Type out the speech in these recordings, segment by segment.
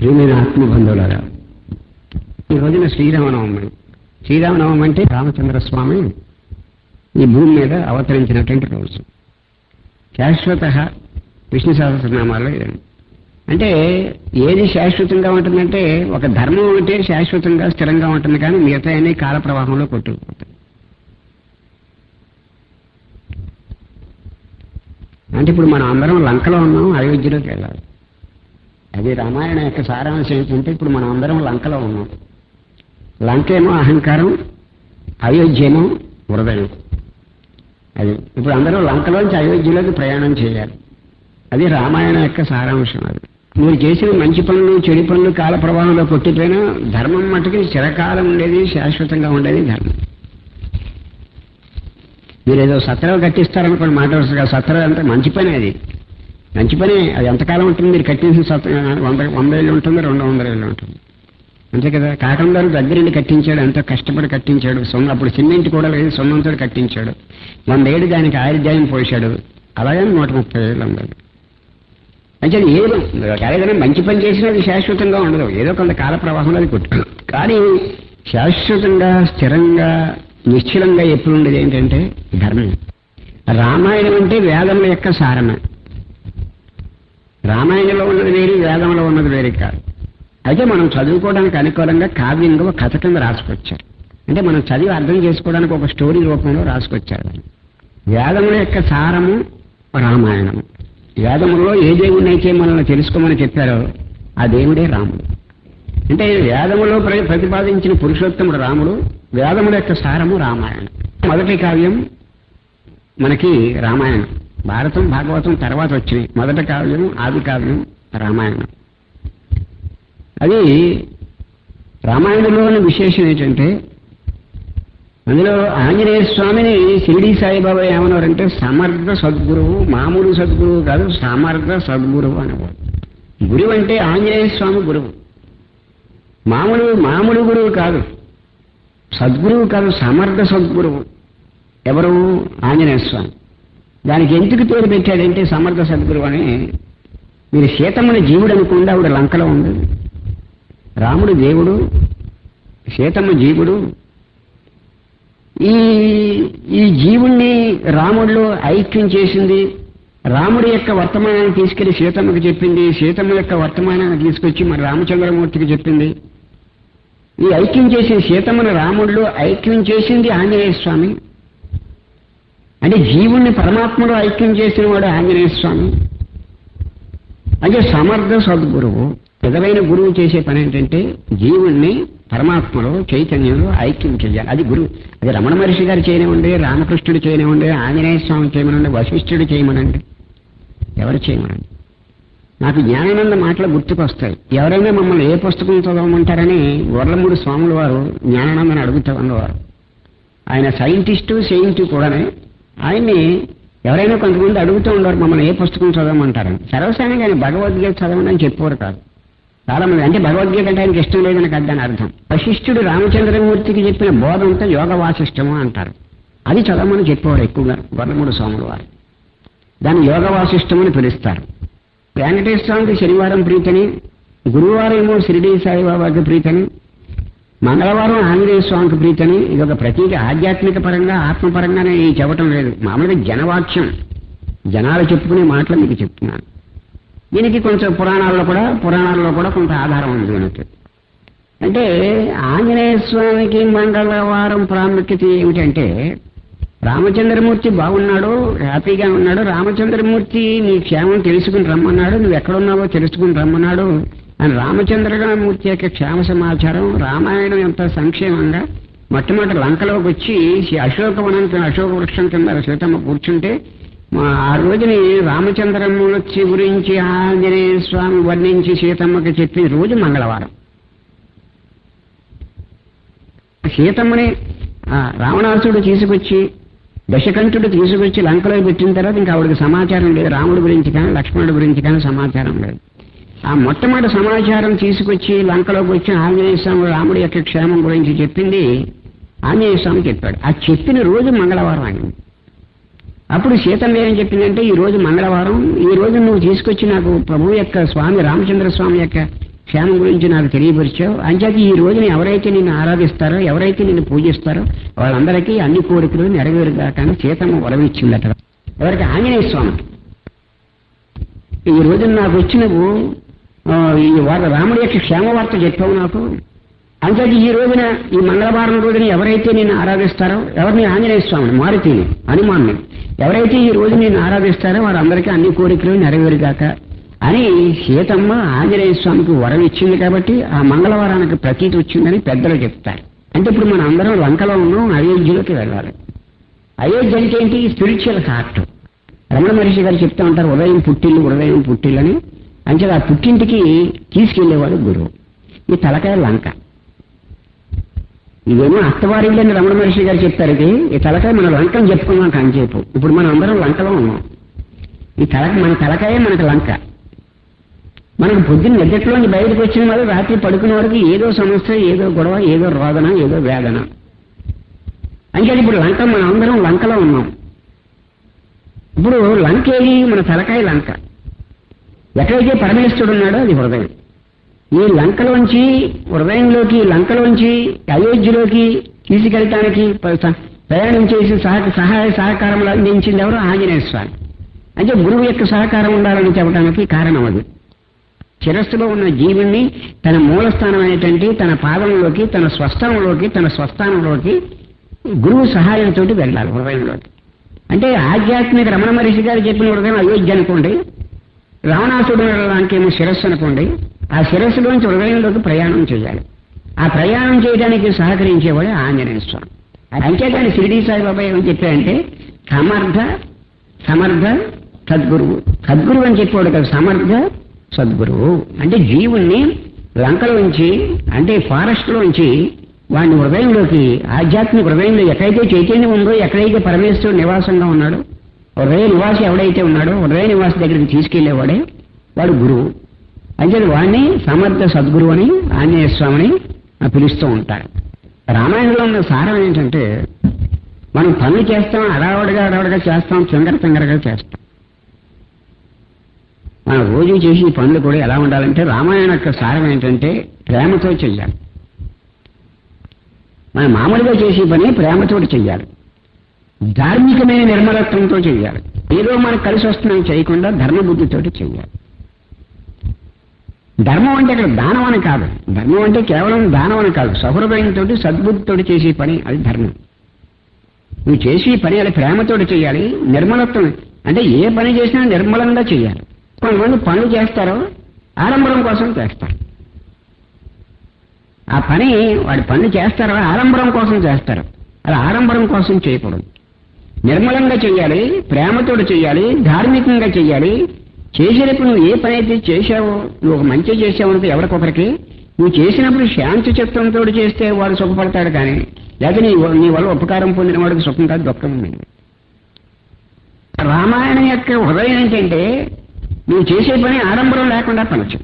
ప్రియమైన ఆత్మబంధువులారా ఈ రోజున శ్రీరామనవమి శ్రీరామనవమి అంటే రామచంద్ర స్వామి ఈ భూమి మీద అవతరించినటువంటి రోజు శాశ్వత విష్ణు సహస్రనామాల్లో ఇదండి అంటే ఏది శాశ్వతంగా ఉంటుందంటే ఒక ధర్మం అంటే శాశ్వతంగా స్థిరంగా ఉంటుంది కానీ మిగతా అన్ని కాల ప్రవాహంలో కొట్టుకుపోతాయి అంటే ఇప్పుడు మనం అందరం లంకలో ఉన్నాం అయోధ్యలోకి వెళ్ళాలి అది రామాయణ యొక్క సారాంశం ఏంటంటే ఇప్పుడు మనం అందరం లంకలో ఉన్నాం లంక ఏమో అహంకారం అయోధ్య ఏమో హృదయం అది ఇప్పుడు అందరూ లంకలోంచి అయోధ్యలోకి ప్రయాణం చేయాలి అది రామాయణ యొక్క సారాంశం అది మీరు చేసిన మంచి పనులు చెడు పనులు కాల ప్రవాహంలో కొట్టిపోయినా ధర్మం మట్టుకి చిరకాలం ఉండేది శాశ్వతంగా ఉండేది ధర్మం మీరు ఏదో సత్రం కట్టిస్తారనుకోండి మాట వరుసగా సత్రం అంటే మంచి పని అది మంచి పని అది ఎంతకాలం ఉంటుంది మీరు కట్టించిన సత్రం వంద వంద ఏళ్ళు ఉంటుంది రెండు వందల ఏళ్ళు ఉంటుంది అంతే కదా కాకంగారు దగ్గరుండి కట్టించాడు ఎంతో కష్టపడి కట్టించాడు సొంత అప్పుడు సిమెంట్ కూడా లేదు సొంతంతో కట్టించాడు వంద ఏడు దానికి ఆయుర్దాయం పోసాడు అలాగే నూట ముప్పై ఏళ్ళు ఉండదు అంటే అది ఏదో ఏదైనా మంచి పని చేసినా అది శాశ్వతంగా ఉండదు ఏదో కొంత కాల ప్రవాహంలో అది కొట్టు కానీ శాశ్వతంగా స్థిరంగా నిశ్చలంగా ఎప్పుడు ఉండేది ఏంటంటే ధర్మం రామాయణం అంటే వేదముల యొక్క సారమే రామాయణంలో ఉన్నది వేరు వేదంలో ఉన్నది వేరే కాదు అయితే మనం చదువుకోవడానికి అనుకూలంగా కావ్యంగా ఒక కథ కింద రాసుకొచ్చారు అంటే మనం చదివి అర్థం చేసుకోవడానికి ఒక స్టోరీ రూపంలో రాసుకొచ్చారు వేదముల యొక్క సారము రామాయణము వేదములో ఏ దేవుడిని అయితే మనల్ని తెలుసుకోమని చెప్పారో ఆ దేవుడే రాముడు అంటే వేదములో ప్ర- ప్రతిపాదించిన పురుషోత్తముడు రాముడు వేదముల యొక్క సారము రామాయణం మొదటి కావ్యం మనకి రామాయణం భారతం భాగవతం తర్వాత వచ్చినాయి మొదటి కావ్యం ఆది కావ్యం రామాయణం అది రామాయణంలోని విశేషం ఏంటంటే అందులో ఆంజనేయ స్వామిని షిరిడి సాయిబాబా ఏమన్నారంటే సమర్థ సద్గురువు మామూలు సద్గురువు కాదు సమర్థ సద్గురువు అనేవాడు గురువు అంటే ఆంజనేయ స్వామి గురువు మామూలు మామూలు గురువు కాదు సద్గురువు కాదు సమర్థ సద్గురువు ఎవరు ఆంజనేయ స్వామి దానికి ఎందుకు పేరు పెట్టాడంటే సమర్థ సద్గురువు అని మీరు సీతమ్మని జీవుడు అనుకుండా ఆవిడ లంకలో ఉంది రాముడు దేవుడు సీతమ్మ జీవుడు ఈ ఈ జీవుణ్ణి రాముడిలో ఐక్యం చేసింది రాముడి యొక్క వర్తమానాన్ని తీసుకెళ్లి సీతమ్మకి చెప్పింది సీతమ్మ యొక్క వర్తమానాన్ని తీసుకొచ్చి మరి రామచంద్రమూర్తికి చెప్పింది ఈ ఐక్యం చేసిన సీతమ్మను రాముడిలో ఐక్యం చేసింది ఆంజనేయ స్వామి అంటే జీవుణ్ణి పరమాత్మలో ఐక్యం చేసిన వాడు ఆంజనేయ స్వామి అంటే సమర్థ సద్గురువు పెదవైన గురువు చేసే పని ఏంటంటే జీవుణ్ణి పరమాత్మలో చైతన్యంలో ఐక్యం చేయాలి అది గురువు అది రమణ మహర్షి గారు చేయనివ్వండి రామకృష్ణుడు చేయనివ్వండి ఆంజనేయ స్వామి చేయమనండి వశిష్ఠుడు చేయమనండి ఎవరు చేయమనండి నాకు జ్ఞానానంద మాటలు గుర్తుకొస్తాయి ఎవరైనా మమ్మల్ని ఏ పుస్తకం చదవమంటారని గొర్లమూడి స్వాముల వారు జ్ఞానానందని అడుగుతూ ఉన్నవారు ఆయన సైంటిస్టు సెయింటు కూడానే ఆయన్ని ఎవరైనా కొంతమంది అడుగుతూ ఉండేవారు మమ్మల్ని ఏ పుస్తకం చదవమంటారని సర్వసాధారణంగా ఆయన భగవద్గీత చదవండి అని చెప్పేవారు కాదు చాలా మంది అంటే భగవద్గీత అంటే ఆయనకి ఇష్టం లేదని కాదు దాని అర్థం వశిష్ఠుడు రామచంద్రమూర్తికి చెప్పిన బోధ అంతా యోగ వాసిష్టము అంటారు అది చదవమని చెప్పేవారు ఎక్కువగా గొర్రమూడు స్వాముల వారు దాన్ని యోగ వాసిష్టం అని పిలుస్తారు వెంకటేశ్వర స్వామికి శనివారం ప్రీతని గురువారం ఏమో షిరిడి సాయిబాబాకి ప్రీతని మంగళవారం ఆంజనేయ స్వామికి ప్రీతని ఇది ఒక ప్రతీక ఆధ్యాత్మిక పరంగా ఆత్మపరంగానే ఈ చెప్పటం లేదు మామూలుగా జనవాక్యం జనాలు చెప్పుకునే మాటలు మీకు చెప్తున్నాను దీనికి కొంచెం పురాణాల్లో కూడా పురాణాల్లో కూడా కొంత ఆధారం ఉంది దీనికి అంటే ఆంజనేయ స్వామికి మంగళవారం ప్రాముఖ్యత ఏమిటంటే రామచంద్రమూర్తి బాగున్నాడు హ్యాపీగా ఉన్నాడు రామచంద్రమూర్తి నీ క్షేమం తెలుసుకుని రమ్మన్నాడు నువ్వు ఎక్కడున్నావో తెలుసుకుని రమ్మన్నాడు అని రామచంద్రమూర్తి యొక్క క్షేమ సమాచారం రామాయణం ఎంత సంక్షేమంగా మొట్టమొదటి లంకలోకి వచ్చి శ్రీ అశోకవనం కింద అశోక వృక్షం కింద సీతమ్మ కూర్చుంటే మా ఆ రోజుని రామచంద్రమూర్తి గురించి ఆంజనేయ స్వామి వర్ణించి సీతమ్మకి చెప్పిన రోజు మంగళవారం సీతమ్మని ఆ, రావణాసుడు తీసుకొచ్చి దశకంఠుడు తీసుకొచ్చి లంకలో పెట్టిన తర్వాత ఇంకా ఆవిడకి సమాచారం లేదు రాముడి గురించి కానీ లక్ష్మణుడి గురించి కానీ సమాచారం లేదు ఆ మొట్టమొదటి సమాచారం తీసుకొచ్చి లంకలోకి వచ్చి ఆంజనేయ స్వామి రాముడి యొక్క క్షేమం గురించి చెప్పింది ఆంజనేయ స్వామి చెప్పాడు ఆ చెప్పిన రోజు మంగళవారం అయింది అప్పుడు సీతమ్మ ఏం చెప్పిందంటే ఈ రోజు మంగళవారం ఈ రోజు నువ్వు తీసుకొచ్చి నాకు ప్రభు యొక్క స్వామి రామచంద్ర స్వామి యొక్క క్షేమం గురించి నాకు తెలియపరిచావు అంచేత ఈ రోజున ఎవరైతే నిన్ను ఆరాధిస్తారో ఎవరైతే నిన్ను పూజిస్తారో వాళ్ళందరికీ అన్ని కోరికలు నెరవేరుగాక అని సీతమ్మ వరవిచ్చిందట ఎవరికి ఆంజనేయ స్వామికి ఈ రోజున నాకు వచ్చినవు ఆ, ఈ వార్త రాముడి యొక్క క్షేమ వార్త చెప్పావు నాకు అంచేత ఈ రోజున ఈ మంగళవారం రోజున ఎవరైతే నిన్ను ఆరాధిస్తారో ఎవరిని ఆంజనేయ స్వామిని మారుతిని హనుమాన్ని ఎవరైతే ఈ రోజు నిన్ను ఆరాధిస్తారో వారందరికీ అన్ని కోరికలు నెరవేరుగాక అని సీతమ్మ ఆంజనేయ స్వామికి వరం ఇచ్చింది కాబట్టి ఆ మంగళవారానికి ప్రతీతి వచ్చిందని పెద్దలు చెప్తారు అంటే ఇప్పుడు మన అందరం లంకలో ఉన్నాం అయోధ్యలోకి వెళ్ళాలి అయోధ్య అంటే ఏంటి స్పిరిచువల్ హార్ట్ రమణ మహర్షి గారు చెప్తా ఉంటారు ఉదయం పుట్టిల్లు ఉదయం పుట్టిల్లని అంటే ఆ పుట్టింటికి తీసుకెళ్లేవాడు గురువు ఈ తలకాయ లంక ఇవేమో అత్తవారిని రమణ మహర్షి గారు చెప్తారు ఇది ఈ తలకాయ మన లంకని చెప్పుకున్నాం కాంచేపు ఇప్పుడు మనం అందరం లంకలో ఉన్నాం ఈ తల మన తలకాయ మనకు లంక మనకు పొద్దున్న నిద్రలోంచి బయటకు వచ్చిన వాళ్ళు రాత్రి పడుకునే వరకు ఏదో సమస్య ఏదో గొడవ ఏదో రోదన ఏదో వేదన అంటే ఇప్పుడు లంక మనం అందరం లంకలో ఉన్నాం ఇప్పుడు లంక ఏది మన తలకాయ లంక ఎక్కడైతే పరమేశ్వరుడు ఉన్నాడో అది హృదయం ఈ లంకలోంచి హృదయంలోకి లంకలోంచి అయోధ్యలోకి తీసుకెళ్ళటానికి ప- స- ప్రయాణం చేసి సహ సహాయ సహకారములు అందించింది ఎవరు ఆంజనేయ స్వామి అంటే గురువు యొక్క సహకారం ఉండాలని చెప్పడానికి కారణం అది శిరస్సులో ఉన్న జీవుణ్ణి తన మూలస్థానమైనటువంటి తన పాదంలోకి తన స్వస్థానంలోకి తన స్వస్థానంలోకి గురువు సహాయంతో వెళ్ళాలి హృదయంలోకి అంటే ఆధ్యాత్మిక రమణ మహర్షి గారు చెప్పిన హృదయం అయోధ్య అనుకోండి రావణాసుడు లాంటిమో శిరస్సు అనుకోండి ఆ శిరస్సులోంచి హృదయంలోకి ప్రయాణం చేయాలి ఆ ప్రయాణం చేయడానికి సహకరించేవాడే ఆంజనేయ స్వామి అంచేకాని షిరిడి సాయిబాబా ఏమని చెప్పారంటే సమర్థ సమర్థ సద్గురువు సద్గురువు అని చెప్పాడు కదా సమర్థ సద్గురువు అంటే జీవుణ్ణి లంకలోంచి అంటే ఫారెస్ట్ లోంచి వాడిని హృదయంలోకి ఆధ్యాత్మిక హృదయంలో ఎక్కడైతే చైతన్యం ఉందో ఎక్కడైతే పరమేశ్వరుడు నివాసంగా ఉన్నాడో హృదయ నివాసి ఎవడైతే ఉన్నాడో హృదయ నివాసి దగ్గరికి తీసుకెళ్లేవాడే వాడు గురువు అంటే వాడిని సమర్థ సద్గురు అని ఆంజనేయ స్వామిని పిలుస్తూ ఉంటారు రామాయణంలో ఉన్న సారం ఏంటంటే మనం పనులు చేస్తాం అడావడిగా అడావడిగా చేస్తాం చింగర చింగరగా చేస్తాం మనం రోజు చేసి ఈ పనులు కూడా ఎలా ఉండాలంటే రామాయణ యొక్క సారం ఏంటంటే ప్రేమతో చెయ్యాలి మనం మామూలుగా చేసే పని ప్రేమతో చెయ్యాలి ధార్మికమైన నిర్మలత్వంతో చెయ్యాలి ఏదో మనకు కలిసి వస్తుందని చేయకుండా ధర్మబుద్ధితోటి చెయ్యాలి ధర్మం అంటే ఇక్కడ దానం అని కాదు ధర్మం అంటే కేవలం దానం అని కాదు సహృదయంతో సద్బుద్ధితోటి చేసే పని అది ధర్మం నువ్వు చేసే పని అది ప్రేమతోటి చేయాలి నిర్మలత్వం అంటే ఏ పని చేసినా నిర్మలంగా చేయాలి కొంతమంది పనులు చేస్తారో ఆడంబరం కోసం చేస్తారు ఆ పని వాడి పనులు చేస్తారో ఆడంబరం కోసం చేస్తారు అది ఆడంబరం కోసం చేయకూడదు నిర్మలంగా చేయాలి ప్రేమతోటి చేయాలి ధార్మికంగా చేయాలి చేసేటప్పుడు నువ్వు ఏ పని అయితే చేశావో నువ్వు ఒక మంచి చేసావు అనుకో ఎవరికొకరికి నువ్వు చేసినప్పుడు శాంతి చిత్తంతో చేస్తే వాడు సుఖపడతాడు కానీ లేకపోతే నీ నీ వల్ల ఉపకారం పొందిన వాడికి సుఖం కాదు దుఃఖం ఉంది రామాయణం యొక్క హృదయం ఏంటంటే నువ్వు చేసే పని ఆడంబరం లేకుండా పనొచ్చు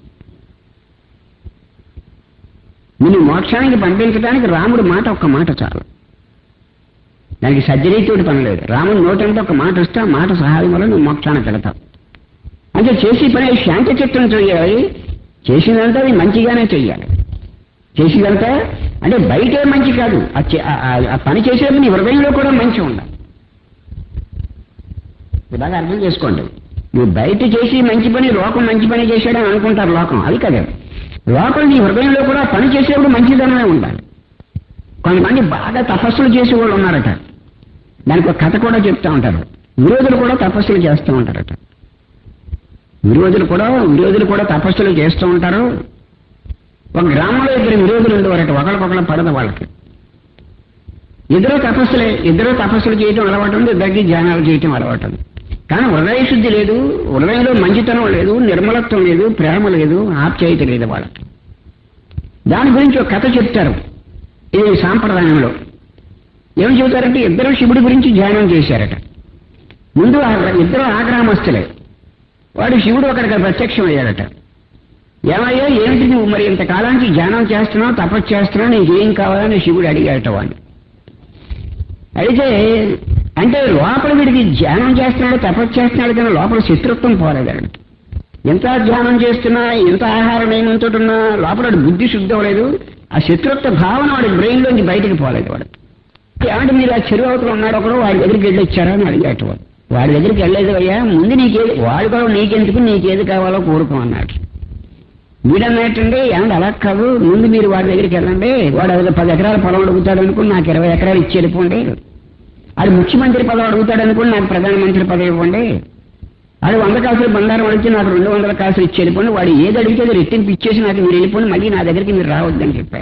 నిన్ను మోక్షానికి పంపించడానికి రాముడి మాట ఒక్క మాట చాలు దానికి సర్జరీతోటి పని లేదు రాముడు నోటంటే ఒక మాట వస్తే ఆ మాట సహాయం వల్ల నువ్వు మోక్షానికి వెళతావు అంటే చేసే పని శాంతి చిత్తం చేయాలి చేసినంతా అది మంచిగానే చెయ్యాలి చేసేదంతా అంటే బయటే మంచి కాదు ఆ చే- ఆ- ఆ- ఆ పని చేసేటప్పుడు నీ హృదయంలో కూడా మంచి ఉండాలి ఇది బాగా అర్థం చేసుకోండి నువ్వు బయట చేసి మంచి పని లోకం మంచి పని చేశాడని అనుకుంటారు లోకం అది కదా లోకం నీ హృదయంలో కూడా పని చేసేటప్పుడు మంచిదనమే ఉండాలి కొంతమంది బాగా తపస్సులు చేసే వాళ్ళు ఉన్నారట దానికి ఒక కథ కూడా చెప్తా ఉంటారు విరోధులు కూడా తపస్సులు చేస్తూ ఉంటారట విరోధులు కూడా విరోధులు కూడా తపస్సులు చేస్తూ ఉంటారు ఒక గ్రామంలో ఇద్దరు విరోధులు ఉండేవారట ఒకరికొకరు పడదు వాళ్ళకి ఇద్దరు తపస్సులే ఇద్దరు తపస్సులు చేయటం అలవాటు ఉంది ఇద్దరికి ధ్యానాలు చేయటం అలవాటు ఉంది కానీ హృదయ శుద్ధి లేదు హృదయంలో మంచితనం లేదు నిర్మలత్వం లేదు ప్రేమ లేదు ఆప్యాయత లేదు వాళ్ళకి దాని గురించి ఒక కథ చెప్తారు ఇది సాంప్రదాయంలో ఏం చెబుతారంటే ఇద్దరు శివుడి గురించి ధ్యానం చేశారట ముందు ఆ ఇద్దరు ఆ గ్రామస్తులే వాడు శివుడు అక్కడికి ప్రత్యక్షం అయ్యాడట ఏమయ్యా ఏమిటి నువ్వు మరి ఇంతకాలానికి ధ్యానం చేస్తున్నావు తపస్సు చేస్తున్నావు నీకు ఏం కావాలని శివుడు అడిగాడట వాడిని అయితే అంటే లోపల వీడికి ధ్యానం చేస్తున్నాడు తపస్సు చేస్తున్నాడు కానీ లోపల శత్రుత్వం పోలేదాడు ఎంత ధ్యానం చేస్తున్నా ఎంత ఆహారం ఏమంటున్నా లోపల వాడి బుద్ధి శుద్ధి అవ్వలేదు ఆ శత్రుత్వ భావన వాడి బ్రెయిన్ లోంచి బయటికి పోలేదు వాడు ఏమంటే మీరు ఆ చెరువు అవతల ఉన్నాడు ఒకడు వాడి దగ్గరికి వెళ్ళి వచ్చారా అని అడిగాడు వాడు వాడి దగ్గరికి వెళ్ళలేదు అయ్యా ముందు నీకేది వాడు కూడా నీకెందుకు నీకేది కావాలో కోరుకో అన్నాడు వీడన్నట్టండి ఏమంటే అలా కాదు ముందు మీరు వాడి దగ్గరికి వెళ్ళండి వాడు అది పది ఎకరాల పొలం అడుగుతాడు అనుకుని నాకు ఇరవై ఎకరాలు ఇచ్చి వెళ్ళిపోండి అది ముఖ్యమంత్రి పదవి అడుగుతాడు అనుకుని నాకు ప్రధానమంత్రి పదవి ఇవ్వండి అది వంద కాసులు బంగారం అడిగితే నాకు రెండు వందల కాసులు ఇచ్చి వెళ్ళిపోండి వాడు ఏది అడిగితే అది రెట్టింపు ఇచ్చేసి నాకు మీరు వెళ్ళిపోండి మళ్ళీ నా దగ్గరికి మీరు రావద్దని చెప్పారు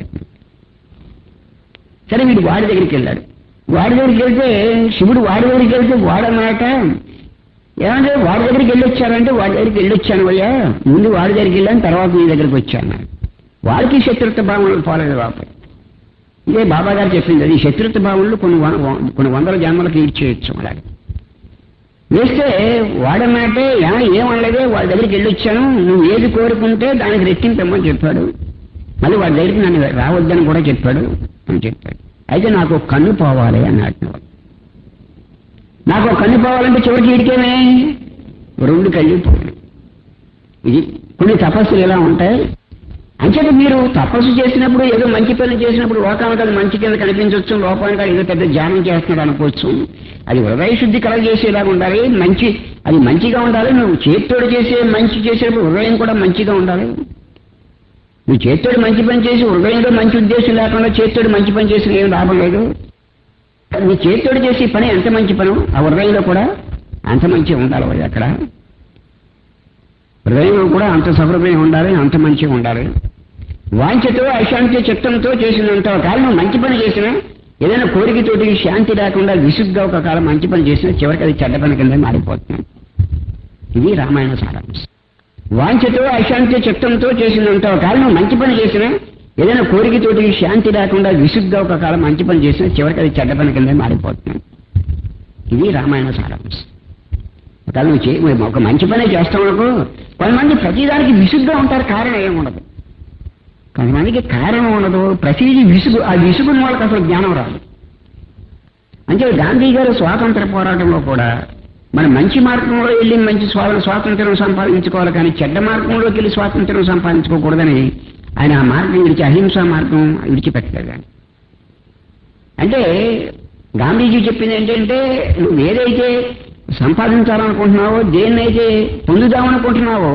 సరే వీడు వాడి దగ్గరికి వెళ్ళాడు వాడి దగ్గరికి వెళ్తే శివుడు వాడి దగ్గరికి వెళ్తే వాడన్నమాట ఏమంటే వాడి దగ్గరికి వెళ్ళి వచ్చారంటే వాడి దగ్గరికి వెళ్ళి వచ్చాను అయ్యా ముందు వాడి దగ్గరికి వెళ్ళాను తర్వాత నీ దగ్గరికి వచ్చాను అన్నాడు. వాడికి శత్రుత్వ భావనలు పోలేదు బాబాయ్ ఇదే బాబా గారు చెప్పింది అది శత్రుత్వ భావనలు కొన్ని వ- వ- కొన్ని వందల జన్మలకు ఈడ్చేయచ్చు అలాగే వేస్తే వాడన్నట్టే "యా, ఏమనలేదే వాడి దగ్గరికి వెళ్ళి వచ్చాను నువ్వు ఏది కోరుకుంటే దానికి రెట్టింపమ్మని చెప్పాడు మళ్ళీ వాడి దగ్గరికి నన్ను రావద్దని కూడా చెప్పాడు అని చెప్పాడు అయితే నాకు ఒక కన్ను పోవాలి అన్నాడు వాడు. నాకు ఒక కన్ను పోవాలంటే చివరికి ఇడికేమే రెండు కళ్ళు పోవాలి ఇది కొన్ని తపస్సులు ఎలా ఉంటాయి అంచేత మీరు తపస్సు చేసినప్పుడు ఏదో మంచి పని చేసినప్పుడు లోకానికి అది మంచి కింద కనిపించవచ్చు లోపానికి అది ఏదో పెద్ద ధ్యానం చేస్తున్నాడు అనుకోవచ్చు అది హృదయ శుద్ధి కలగజేసేలాగా ఉండాలి మంచి అది మంచిగా ఉండాలి నువ్వు చేత్తోడు చేసే మంచి చేసేటప్పుడు హృదయం కూడా మంచిగా ఉండాలి నువ్వు చేత్తోడు మంచి పని చేసి హృదయంలో మంచి ఉద్దేశం లేకుండా చేత్తోడు మంచి పని చేసిన ఏం లాభం లేదు నీ చేత్తోడు చేసే పని ఎంత మంచి పను ఆ హృదయంలో కూడా అంత మంచిగా ఉండాలి వాడు అక్కడ హృదయంలో కూడా అంత సహృదయం ఉండాలి అంత మంచిగా ఉండాలి వాంఛతో అశాంతి చిత్తంతో చేసినంత కాలం నువ్వు మంచి పని చేసినా ఏదైనా కోరికతోటి శాంతి లేకుండా విసుగ్గా ఒక కాలం మంచి పని చేసినా చివరికి అది చెడ్డ పని కింద మారిపోతుంది ఇది రామాయణ సారాంశం వాంఛతో అశాంతి చిత్తంతో చేసినంత కాలం నువ్వు మంచి పని చేసినా ఏదైనా కోరికతోటి శాంతి లేకుండా విసుగ్గా ఒక కాలం మంచి పని చేసినా చివరికి అది చెడ్డ పని కింద మారిపోతుంది ఇది రామాయణ సారాంశం ఒకవేళ నువ్వు చే ఒక మంచి పనే చేస్తావు అనుకో కొంతమంది ప్రతిదానికి విసుగ్గా ఉంటారు కారణం ఏముండదు కొంతమందికి కారణం ఉండదు ప్రతిదీ విసుగు ఆ విసుగుని వాళ్ళకి అసలు జ్ఞానం రాదు అంటే గాంధీ గారు స్వాతంత్ర పోరాటంలో కూడా మన మంచి మార్గంలో వెళ్ళి మంచి స్వా- స్వాతంత్రం సంపాదించుకోవాలి కానీ చెడ్డ మార్గంలోకి వెళ్ళి స్వాతంత్రం సంపాదించుకోకూడదని ఆయన ఆ మార్గం విడిచి అహింసా మార్గం విడిచిపెట్టలేదు ఆయన. అంటే గాంధీజీ చెప్పింది ఏంటంటే నువ్వు ఏదైతే సంపాదించాలనుకుంటున్నావో దేన్నైతే పొందుదామనుకుంటున్నావో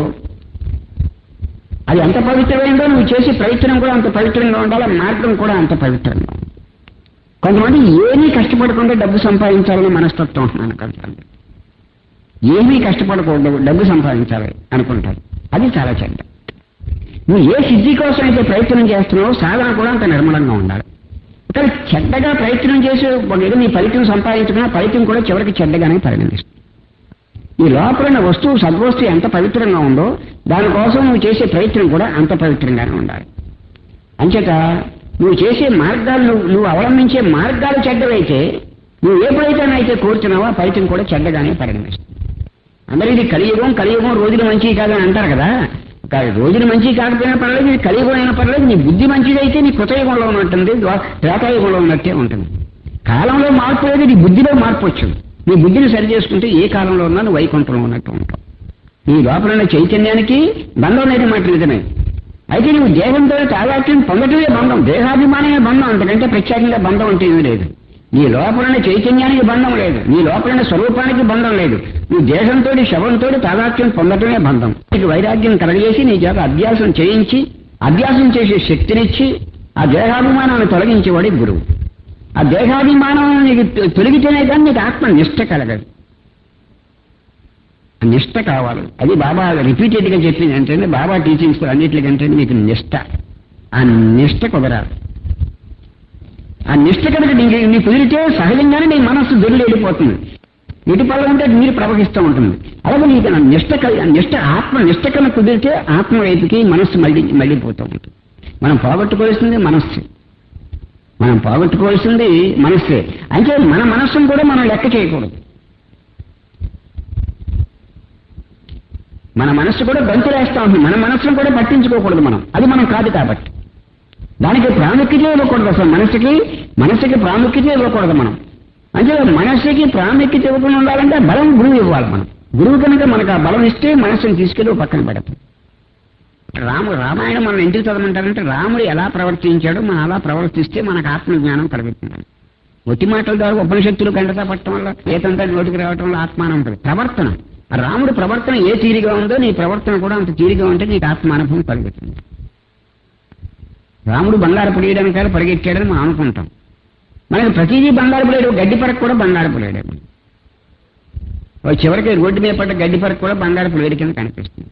అది ఎంత పవిత్రమైందో నువ్వు చేసే ప్రయత్నం కూడా అంత పవిత్రంగా ఉండాలి ఆ మార్గం కూడా అంత పవిత్రంగా ఉండాలి. కొంతమంది ఏమీ కష్టపడకుండా డబ్బు సంపాదించాలని మనస్తత్వం ఉంటున్నాను కొంతమంది ఏమీ కష్టపడకూడదు డబ్బు సంపాదించాలి అనుకుంటారు అది చాలా చెడ్డ నువ్వు ఏ సిద్ధి కోసం అయితే ప్రయత్నం చేస్తున్నావో సాధన కూడా అంత నిర్మలంగా ఉండాలి కానీ చెడ్డగా ప్రయత్నం చేసి ఒక ఏదో నీ ఫలితం సంపాదించుకున్నా ఫలితం కూడా చివరికి చెడ్డగానే పరిగణిస్తుంది ఈ లోపల ఉన్న వస్తువు సద్వస్తువు ఎంత పవిత్రంగా ఉందో దానికోసం నువ్వు చేసే ప్రయత్నం కూడా అంత పవిత్రంగానే ఉండాలి అంచేత నువ్వు చేసే మార్గాలు నువ్వు నువ్వు అవలంబించే మార్గాలు చెడ్డవైతే నువ్వు ఏ ప్రయత్నాన్నైతే కోరుతున్నావో ఆ ఫలితం కూడా చెడ్డగానే పరిగణిస్తుంది అందరూ ఇది కలియుగం కలియుగం రోజులు మంచివి కాదని అంటారు కదా కా- రోజులు మంచివి కాకపోయినా పర్లేదు ఇది కలియుగం అయినా పర్లేదు నీ బుద్ధి మంచిదైతే నీ కృతయుగంలో ఉన్నట్టుంది ద్వా- త్రేతాయుగంలో ఉన్నట్టే ఉంటుంది కాలంలో మార్పు లేదు నీ బుద్ధిలో మార్పు వచ్చింది నీ బుద్ధిని సరి చేసుకుంటే ఏ కాలంలో ఉన్నా నువ్వు వైకుంఠంలో ఉన్నట్టు ఉంటావు నీ లోపల ఉన్న చైతన్యానికి బంధం లేదు మాట నిజమే అయితే నువ్వు దేహంతో తాదాత్యం పొందటమే బంధం దేహాభిమానమే బంధం అంతకంటే ప్రత్యేకంగా బంధం అంటే ఏమీ లేదు నీ లోపల ఉన్న చైతన్యానికి బంధం లేదు నీ లోపల ఉన్న స్వరూపానికి బంధం లేదు నువ్వు దేహంతో శవంతో తాదాత్యం పొందటమే బంధం నీకు వైరాగ్యం కలగజేసి నీ చేత అభ్యాసం చేయించి అభ్యాసం చేసే శక్తినిచ్చి ఆ దేహాభిమానాన్ని తొలగించేవాడి గురువు ఆ దేహాభిమానం నీకు తొ- తొలగితేనే కానీ నీకు ఆత్మ నిష్ట కలగదు ఆ నిష్ట కావాలి అది బాబా రిపీటెడ్ గా చెప్పింది అంటే బాబా టీచింగ్స్ అన్నిటికంటే మీకు నిష్ట ఆ నిష్ట కుదరాలి ఆ నిష్ట కనుక నీకు నీ కుదిరితే సహజంగానే నీ మనస్సు దొరికి వెళ్ళిపోతుంది ఇటు పల్ల ఉంటే నీరు ప్రవహిస్తూ ఉంటుంది అలాగే నీకు ఆ నిష్ట కలి- ఆ నిష్ట ఆత్మ నిష్ట కనుక కుదిరితే ఆత్మ వైపుకి మనస్సు మళ్ళీ మళ్ళీపోతూ ఉంటుంది మనం పోగొట్టుకోవాల్సింది మనస్సు మనం పోగొట్టుకోవాల్సింది మనస్సే అంటే మన మనస్సును కూడా మనం లెక్క చేయకూడదు మన మనస్సు కూడా బంతులేస్తా ఉంటుంది మన మనస్సును కూడా పట్టించుకోకూడదు మనం అది మనం కాదు కాబట్టి దానికి ప్రాముఖ్యత ఇవ్వకూడదు అసలు మనసుకి మనసుకి ప్రాముఖ్యత ఇవ్వకూడదు మనం అంటే మనస్సుకి ప్రాముఖ్యత ఇవ్వకుండా ఉండాలంటే బలం గురువు ఇవ్వాలి మనం గురువు కనుక మనకు ఆ బలం ఇస్తే మనసుని తీసుకెళ్ళి ఓ పక్కన పెడతాం రాము రామాయణం మనం ఎందుకు చదవమంటారంటే రాముడు ఎలా ప్రవర్తించాడో మనం అలా ప్రవర్తిస్తే మనకు ఆత్మజ్ఞానం కలుగుతుంది ఒట్టి మాటల ద్వారా ఉపనిషత్తులు గంటతా పట్టడం వల్ల ఏతంతా నోటికి రావటం వల్ల ఆత్మానం ఉంటుంది ప్రవర్తన ఆ రాముడి ప్రవర్తన ఏ తీరిగా ఉందో నీ ప్రవర్తన కూడా అంత తీరిగా ఉంటే నీకు ఆత్మానుభవం కలుగుతుంది రాముడు బంగారు పొడియడానికి పరిగెట్టాడని మనం అనుకుంటాం మనకి ప్రతిదీ బంగారు పొలేడు గడ్డి పరకు కూడా బంగారు పొలేడే ఓ చివరికి రోడ్డు మీద పడ్డ గడ్డి పరకు కూడా బంగారు పొలేడు కింద కనిపిస్తుంది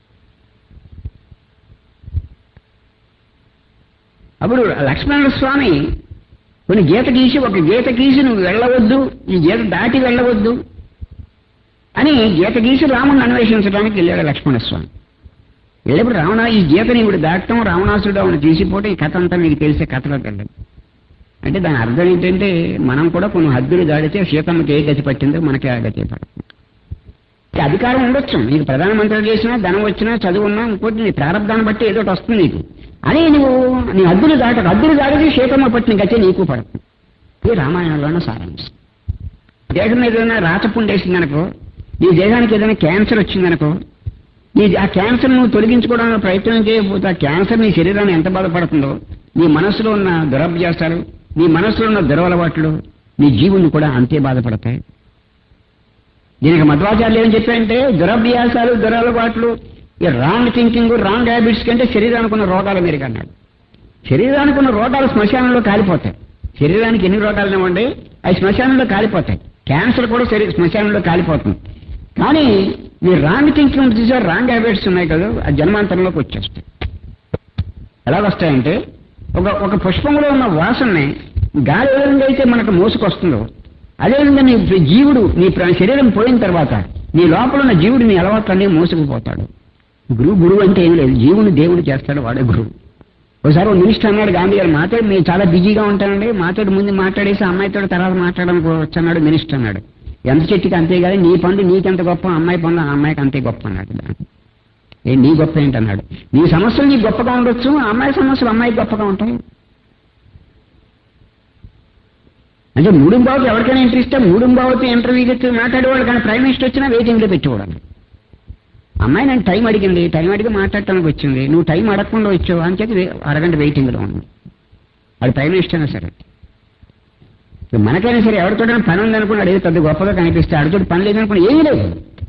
అప్పుడు లక్ష్మణ స్వామి కొన్ని గీత గీసి ఒక గీత గీసి నువ్వు వెళ్ళవద్దు ఈ గీత దాటి వెళ్ళవద్దు అని గీత గీసి రాముడిని అన్వేషించడానికి వెళ్ళాడు లక్ష్మణస్వామి వెళ్ళినప్పుడు రావణ ఈ గీతని ఇప్పుడు దాటడం రావణాసుడు ఆవిడ తీసిపోవటం ఈ కథ అంతా మీకు తెలిసే కథలోకి వెళ్ళండి అంటే దాని అర్థం ఏంటంటే మనం కూడా కొన్ని హద్దులు దాడితే సీతమ్మకి ఏ గతి పట్టిందో మనకి ఆ గతి పడుతుంది ఈ అధికారం ఉండొచ్చు నీకు ప్రధానమంత్రి చేసినా ధనం వచ్చినా చదువున్నా ఇంకోటి నీ ప్రారంభాన్ని బట్టి ఏదో ఒకటి వస్తుంది నీకు అని నువ్వు నీ హద్దులు దాటక హద్దులు దాటితే సీతమ్మ పట్టిన గతి నీకు పడుతుంది ఇది రామాయణంలోనే సారాంశం దేహం మీద ఏదైనా రాచపుండేసిందనుకో నీ దేహానికి ఏదైనా క్యాన్సర్ వచ్చిందనుకో నీ ఆ క్యాన్సర్ నువ్వు తొలగించుకోవడానికి ప్రయత్నం చేయకపోతే ఆ క్యాన్సర్ నీ శరీరాన్ని ఎంత బాధపడుతుందో నీ మనసులో ఉన్న దురభ్యాసాలు నీ మనసులో ఉన్న దురవలవాట్లు నీ జీవుని కూడా అంతే బాధపడతాయి దీనికి మధ్వాచార్యులు ఏం చెప్పారంటే దురభ్యాసాలు దురలవాట్లు ఈ రాంగ్ థింకింగ్ రాంగ్ హ్యాబిట్స్ కంటే శరీరానికి ఉన్న రోగాలు మీరు అన్నాడు శరీరానికి ఉన్న రోగాలు శ్మశానంలో కాలిపోతాయి శరీరానికి ఎన్ని రోగాలు ఇవ్వండి అవి శ్మశానంలో కాలిపోతాయి క్యాన్సర్ కూడా శరీర శ్మశానంలో కాలిపోతుంది కానీ ఈ రాంగ్ థింకింగ్ చూసారు రాంగ్ హ్యాబిట్స్ ఉన్నాయి కదా ఆ జన్మాంతరంలోకి వచ్చేస్తాయి ఎలా వస్తాయంటే ఒక ఒక పుష్పంలో ఉన్న వాసనని గాలి ఏ విధంగా అయితే మనకు మోసుకొస్తుందో అదేవిధంగా నీ జీవుడు నీ ప్ర- శరీరం పోయిన తర్వాత నీ లోపల ఉన్న జీవుడు నీ అలవాట్లన్నీ మోసుకుపోతాడు గురువు గురువు అంటే ఏం లేదు జీవుని దేవుడు చేస్తాడు వాడే గురువు ఒకసారి ఒక మినిస్టర్ అన్నాడు గాంధీ గారు మాతో నేను చాలా బిజీగా ఉంటానండి మాతో ముందు మాట్లాడేసి అమ్మాయితో తర్వాత మాట్లాడడానికి వచ్చన్నాడు మినిస్టర్ అన్నాడు ఎంత చెట్టుకి అంతే కానీ నీ పనులు నీకెంత గొప్ప అమ్మాయి పనులు ఆ అమ్మాయికి అంతే గొప్ప అన్నాడు ఏ నీ గొప్ప ఏంటన్నాడు నీ సమస్యలు నీకు గొప్పగా ఉండొచ్చు ఆ అమ్మాయి సమస్యలు అమ్మాయికి గొప్పగా ఉంటాయి అంటే మూడు బాబు ఎవరికైనా ఇంట్రెస్ట్ మూడు బాబుతో ఇంటర్వ్యూకి వచ్చి మాట్లాడేవాడు కానీ ప్రైమ్ మినిస్టర్ వచ్చినా వెయిటింగ్లో పెట్టుకోవడం అమ్మాయి నన్ను టైం అడిగింది టైం అడిగి మాట్లాడటానికి వచ్చింది నువ్వు టైం అడగకుండా వచ్చావు అని చెప్పి వే- అరగంట వెయిటింగ్లో ఉంది అది ప్రైమ్ మినిస్టర్ అయినా సరే ఇప్పుడు మనకైనా సరే ఎవరితోటైనా పని ఉందనుకున్నాడు ఏదో పెద్ద గొప్పగా కనిపిస్తే అడితో పని లేదనుకున్నా ఏమీ లేదు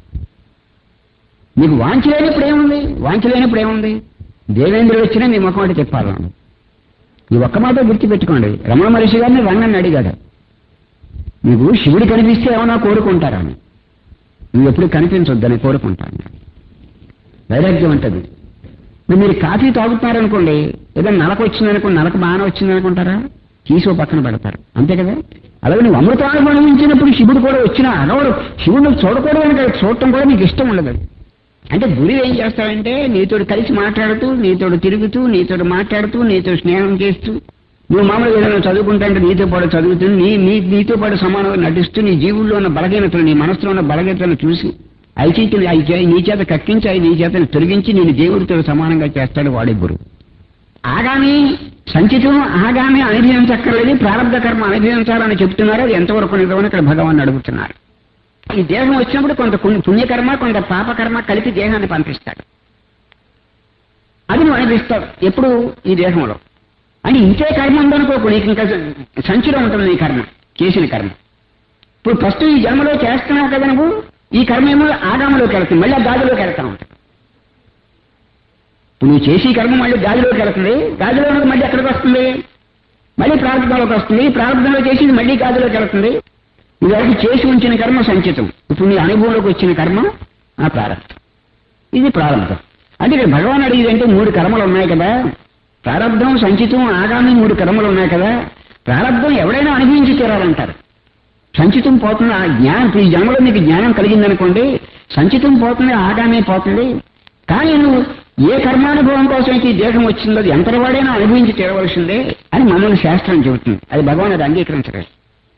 మీకు వాంఛ లేనప్పుడు ఏముంది వాంఛ లేనప్పుడు ఏముంది దేవేంద్రుడు వచ్చినా మీ ముఖం అంటే చెప్పాలి ఈ ఒక్క మాట గుర్తుపెట్టుకోండి రమణ మహర్షి గారిని రంగని అడిగాడు మీకు శివుడు కనిపిస్తే ఏమన్నా కోరుకుంటారని నువ్వు ఎప్పుడు కనిపించొద్దని కోరుకుంటాను వైరాగ్యం ఉంటుంది ఇప్పుడు మీరు కాఫీ తాగుతున్నారనుకోండి ఏదైనా నలక వచ్చిందనుకోండి నలక బాగానే వచ్చిందనుకుంటారా తీసి ఓ పక్కన పెడతారు అంతే కదా అలాగే నువ్వు అమృతాన్ని అనుభవించినప్పుడు శివుడు కూడా వచ్చినా అనవడు శివుడు చూడకూడదు కదా చూడటం కూడా నీకు ఇష్టం ఉండదు అంటే గురువు ఏం చేస్తాడంటే నీతోడు కలిసి మాట్లాడుతూ నీతోడు తిరుగుతూ నీతోడు మాట్లాడుతూ నీతో స్నేహం చేస్తూ నువ్వు మామూలుగా ఏదైనా చదువుకుంటాంటే నీతో పాటు చదువుతూ నీ నీ నీతో పాటు సమానంగా నటిస్తూ నీ జీవుల్లో ఉన్న బలహీనతలు నీ మనసులో ఉన్న బలహీనతలను చూసి ఐచీతిని అవి చే- నీ చేత కక్కించి అవి నీ చేతను తొలగించి నేను దేవుడితో సమానంగా చేస్తాడు వాడే గురువు ఆగామి సంచితం ఆగామి అనుభవించక్కర్లేదు ప్రారంభ కర్మ అనుభవించాలని చెప్తున్నారు అది ఎంతవరకు నిజమని ఇక్కడ భగవాన్ అడుగుతున్నారు ఈ దేహం వచ్చినప్పుడు కొంత పుణ్య- పుణ్యకర్మ కొంత పాపకర్మ కలిపి దేహాన్ని పంపిస్తాడు అది నువ్వు అనిపిస్తావు ఎప్పుడు ఈ దేహంలో అని ఇంతే కర్మ ఉందనుకోకు నీకు ఇంకా సంచిలో ఉంటుంది నీ కర్మ చేసిన కర్మ ఇప్పుడు ఫస్ట్ ఈ జన్మలో చేస్తున్నావు కదా నువ్వు ఈ కర్మ ఏమో ఆగామలోకి వెళ్తుంది మళ్ళీ ఆ గాదిలోకి వెళ్తా ఉంటుంది ఇప్పుడు నువ్వు చేసి కర్మ మళ్ళీ గాలిలోకి వెళ్తుంది గాలిలో ఉన్నది మళ్ళీ ఎక్కడికి వస్తుంది మళ్ళీ ప్రారంభంలోకి వస్తుంది ప్రారంభంలో చేసి మళ్ళీ గాదిలోకి వెళ్తుంది ఇదివరకు చేసి ఉంచిన కర్మ సంచితం ఇప్పుడు నీ అనుభవంలోకి వచ్చిన కర్మ ఆ ప్రారంభం ఇది ప్రారంభం అంటే ఇక్కడ భగవాన్ అడిగేది అంటే మూడు కర్మలు ఉన్నాయి కదా ప్రారంధం సంచితం ఆగామి మూడు కర్మలు ఉన్నాయి కదా ప్రారంధం ఎవడైనా అనుభవించి తీరాలంటారు సంచితం పోతుంది ఆ జ్ఞానం ఇప్పుడు ఈ జన్మలో నీకు జ్ఞానం కలిగిందనుకోండి సంచితం పోతుంది ఆగామే పోతుంది కానీ నువ్వు ఏ కర్మానుభవం కోసం అయితే ఈ దేహం వచ్చిందో అది ఎంతవాడైనా అనుభవించి తీరవలసిందే అని మమ్మల్ని శాస్త్రం చెబుతుంది అది భగవాన్ అది అంగీకరించలేదు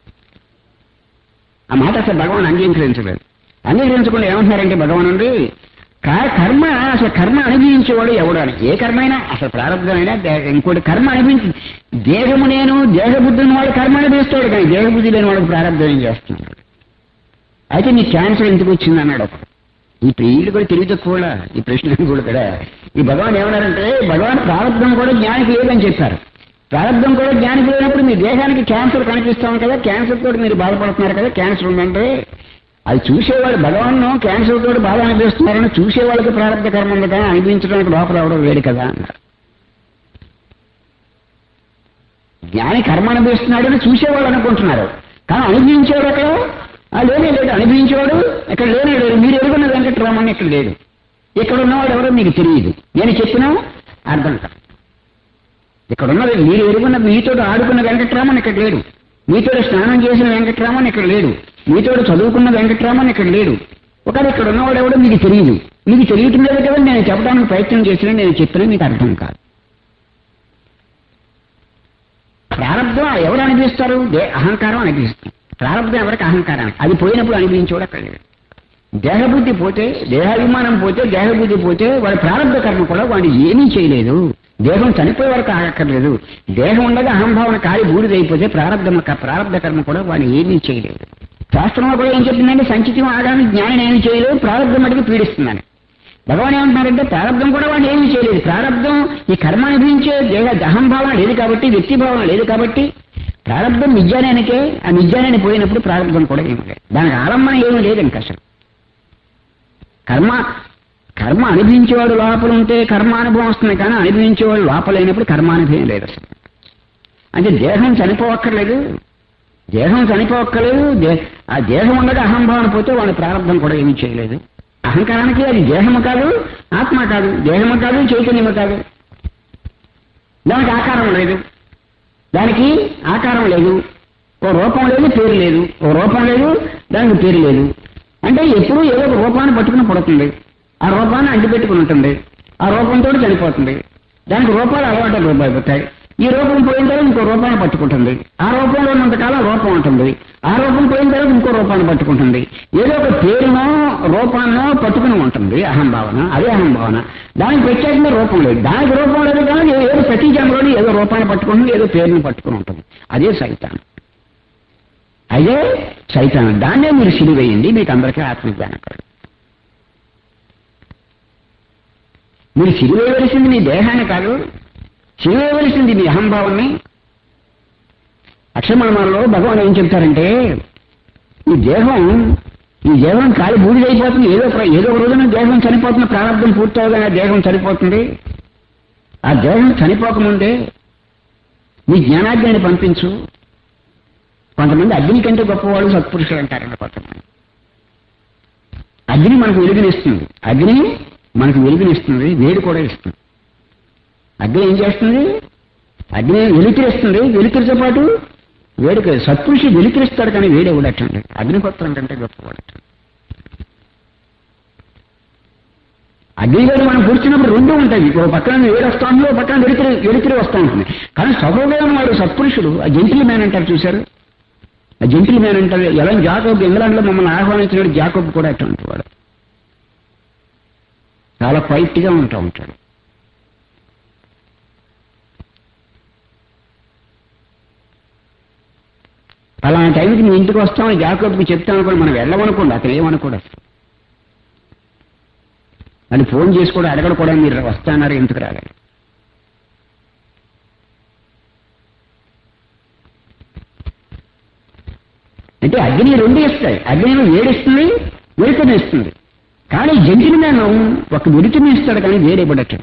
ఆ మాట అసలు భగవాన్ అంగీకరించలేదు అంగీకరించకుండా ఏమంటున్నారంటే భగవాన్ అండి కర్మ అసలు కర్మ అనుభవించేవాడు ఎవడు అని ఏ కర్మ అయినా అసలు ప్రారంభమైనా ఇంకోటి కర్మ అనుభవించి దేహము నేను దేహబుద్ధి ఉన్నవాడు కర్మ అనుభవిస్తాడు కానీ దేహబుద్ధి లేని వాడికి ప్రారంభం ఏం చేస్తున్నాడు అయితే నీ క్యాన్సర్ ఎందుకు వచ్చింది అన్నాడు ఒకడు. ఈ వీళ్ళు కూడా తెలివి తక్కువ వాళ్ళ, ఈ ప్రశ్నలు కూడా కూడా ఈ భగవాన్ ఏమన్నారంటే భగవాన్ ప్రారంభం కూడా జ్ఞానికి లేదని చెప్పారు ప్రారంభం కూడా జ్ఞానికి లేనప్పుడు మీ దేహానికి క్యాన్సర్ కనిపిస్తాం కదా క్యాన్సర్ తోటి మీరు బాధపడుతున్నారు కదా క్యాన్సర్ ఉందంటే అది చూసేవాడు భగవాన్ క్యాన్సర్ తోటి బాధ అనిపిస్తున్నారని చూసేవాళ్ళకి ప్రారంభ కర్మ ఉంది కానీ అనిపించడానికి లోపల అవడం వేడు కదా అన్నారు జ్ఞాని కర్మ అనుభవిస్తున్నాడని చూసేవాళ్ళు అనుకుంటున్నారు కానీ అనుభవించేవాడు అక్కడ ఆ లేనే లేడు అనుభవించేవాడు ఇక్కడ లేనే లేడు మీరు ఎరుగున్న వెంకటరామన్ ఇక్కడ లేడు ఇక్కడ ఉన్నవాడు ఎవరో మీకు తెలియదు నేను చెప్పినా అర్థం కాదు ఇక్కడ ఉన్నది మీరు ఎరుగున్న మీతో ఆడుకున్న వెంకటరామన్ ఇక్కడ లేడు మీతో స్నానం చేసిన వెంకటరామన్ ఇక్కడ లేడు మీతో చదువుకున్న వెంకటరామన్ ఇక్కడ లేడు ఒకవేళ ఇక్కడ ఉన్నవాడు ఎవడో మీకు తెలియదు మీకు తెలియటం లేదు కదా నేను చెప్పడానికి ప్రయత్నం చేసినా నేను చెప్పినా మీకు అర్థం కాదు ప్రారంభం ఎవరు అనిపిస్తారు దే- అహంకారం అనిపిస్తుంది ప్రారంభం ఎవరికి అహంకారానికి అది పోయినప్పుడు అనిపించేవాడు అక్కడ లేడు దేహబుద్ధి పోతే దేహాభిమానం పోతే దేహబుద్ధి పోతే వాడి ప్రారంభ కర్మ కూడా వాడు ఏమీ చేయలేదు దేహం చనిపోయే వరకు ఆగక్కర్లేదు దేహం ఉండగా అహంభావన కాలి బూడిదైపోతే ప్రారంభ ప్రారంభ కర్మ కూడా వాడు ఏమీ చేయలేదు శాస్త్రంలో కూడా ఏం చెప్పిందంటే సంచితం ఆగామి జ్ఞానం ఏమీ చేయలేదు ప్రారంభం మటుకు పీడిస్తుందని భగవాన్ ఏమంటున్నారంటే ప్రారంభం కూడా వాడు ఏమీ చేయలేదు ప్రారంభం ఈ కర్మ అనుభవించే దేహ అహంభావన లేదు కాబట్టి వ్యక్తి భావన లేదు కాబట్టి ప్రారంభం నిజానానికే ఆ నిజానాన్ని పోయినప్పుడు ప్రారంభం కూడా ఏమీ లేదు దానికి ఆలంబన ఏమీ లేదు ఇంకా అసలు కర్మ కర్మ అనుభవించేవాడు లోపల ఉంటే కర్మ అనుభవం వస్తుంది కానీ అనుభవించేవాడు లోపలైనప్పుడు కర్మానుభవం లేదు అసలు అంటే దేహం చనిపోవక్కర్లేదు దేహం చనిపోవక్కర్లేదు దే- ఆ దేహం ఉండగా అహంభావన పోతే వాడి ప్రారంభం కూడా ఏమీ చేయలేదు అహంకారానికి అది దేహము కాదు ఆత్మ కాదు దేహము కాదు చైతన్యము కాదు దానికి ఆకారం లేదు దానికి ఆకారం లేదు ఓ రూపం లేదు పేరు లేదు ఓ రూపం లేదు దానికి పేరు లేదు అంటే ఎప్పుడూ ఏదో ఒక రూపాన్ని పట్టుకుని పుడుతుంది ఆ రూపాన్ని అంటిపెట్టుకుని ఉంటుంది ఆ రూపంతో చనిపోతుంది దానికి రూపాలు అలవాటు రూపాయిపోతాయి ఈ రూపం పోయిన తర్వాత ఇంకో రూపాన్ని పట్టుకుంటుంది ఆ రూపంలో ఉన్నంతకాలం రూపం ఉంటుంది ఆ రూపం పోయిన తర్వాత ఇంకో రూపాన్ని పట్టుకుంటుంది ఏదో ఒక పేరునో రూపాన్నో పట్టుకుని ఉంటుంది అహంభావన అదే అహంభావన దానికి ప్రత్యేకంగా రూపం లేదు దానికి రూపం లేదు కానీ ఏదో ప్రతి జన్మలోని ఏదో రూపాన్ని పట్టుకుంటుంది ఏదో పేరుని పట్టుకుని ఉంటుంది అదే సైతాన్ అదే సైతాన్ దాన్నే మీరు సిరివేయండి మీకు అందరికీ ఆత్మజ్ఞానం కలుగు మీరు సిరివేయవలసింది మీ దేహాన్ని కాదు సిరివేయవలసింది మీ అహంభావాన్ని అక్షరమణమాలలో భగవాన్ ఏం చెప్తారంటే ఈ దేహం ఈ దేహం కాలి బూడిదైపోతుంది ఏదో ఒక- ఏదో ఒక రోజున దేహం చనిపోతున్న ప్రారంభం పూర్తవగానే ఆ దేహం చనిపోతుంది ఆ దేహం చనిపోకముందే నీ జ్ఞానాజ్ఞాన్ని పంపించు కొంతమంది అగ్ని కంటే గొప్పవాళ్ళు సత్పురుషులు అంటారండి కొంతమంది అగ్ని మనకు వెలుగునిస్తుంది అగ్ని మనకు వెలుగునిస్తుంది వేడి కూడా ఇస్తుంది అగ్ని ఏం చేస్తుంది అగ్ని వెలుతురిస్తుంది వెలుతురితో పాటు వేడిక సత్పురుషి వెలుతురిస్తాడు కానీ వేడి ఇవ్వడటండి అగ్నిపత్రం కంటే గొప్పవాడట అగ్నివేడి మనం కూర్చున్నప్పుడు రెండు ఉంటాయి ఒక పక్కన వేడి వస్తా ఉంది ఒక పక్కన వెలుతురి వెలుతురి వస్తూ ఉంటుంది కానీ స్వభావం వాడు సత్పురుషుడు ఆ జంటిల్ మ్యాన్ అంటారు చూశారు ఆ జంటిల్ మ్యాన్ అంటారు ఎలా జాకోబ్ ఇంగ్లాండ్ లో మమ్మల్ని ఆహ్వానించినాడు జాకోబ్ కూడా అటువంటి వాడు చాలా క్వైట్ గా ఉంటా ఉంటాడు అలాంటి టైంకి మీ ఇంటికి వస్తామని జాకోబ్కి చెప్తాను కూడా మనం వెళ్ళమనుకోండి అతను ఏమనుకోడు అసలు అని ఫోన్ చేసి కూడా అడగడు కూడా మీరు వస్తాన్నారు ఎందుకు రాలేదు అంటే అగ్ని రెండు ఇస్తాయి అగ్ని వేడిస్తుంది వెలుతుని ఇస్తుంది కానీ జంటిని నేను ఒక వెలుతుని ఇస్తాడు కానీ వేరేపడటం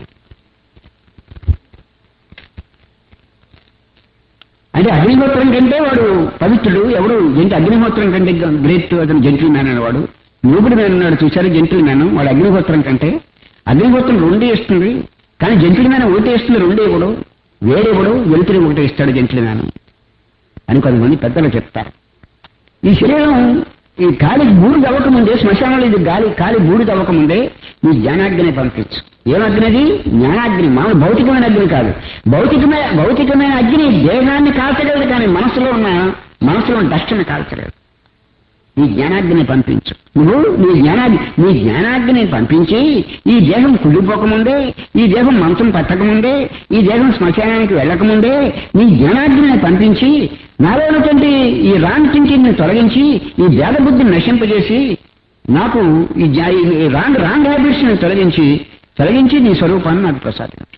అంటే అగ్నిహోత్రం కంటే వాడు పవిత్రుడు ఎవడు ఏంటి అగ్నిహోత్రం కంటే గ్రేట్ అతను జంటిల్ మ్యాన్ అనేవాడు నూబుడు మ్యాన్ ఉన్నాడు చూసారు జంటిల్ మ్యాన్ వాడు అగ్నిహోత్రం కంటే అగ్నిహోత్రం రెండే ఇస్తుంది కానీ జంటిల్ మ్యాన్ ఒకటే ఇస్తుంది రెండే ఇవ్వడు వేరే ఇవ్వడు వెలుతురి ఒకటే ఇస్తాడు జంటిల్ మ్యాన్ అని కొంతమంది పెద్దలు చెప్తారు ఈ శరీరం ఈ గాలి బూడిద అవ్వకముందే శ్మశానంలో ఇది గాలి గాలి బూడిద అవ్వకముందే ఈ జ్ఞానాగ్ని పంపించు ఏమగ్నిది జ్ఞానాగ్ని మామూలు భౌతికమైన అగ్ని కాదు భౌతికమైన భౌతికమైన అగ్ని దేహాన్ని కాల్చలేదు కానీ మనసులో ఉన్న మనసులో ఉన్న డస్ట్ని కాల్చలేదు ఈ జ్ఞానాగ్ని పంపించు నువ్వు నీ జ్ఞానాగ్ని నీ జ్ఞానాగ్ని పంపించి ఈ దేహం కుళ్ళిపోకముందే ఈ దేహం మంచం పట్టకముందే ఈ దేహం శ్మశానానికి వెళ్ళకముందే నీ జ్ఞానాగ్నిని పంపించి నాలో ఉన్నటువంటి ఈ రాంగ్ థింకింగ్ ని తొలగించి ఈ భేద బుద్ధిని నశింపజేసి నాకు ఈ జా- ఈ రాంగ్ రాంగ్ హ్యాబిట్స్ ని తొలగించి తొలగించి నీ స్వరూపాన్ని నాకు ప్రసాదించు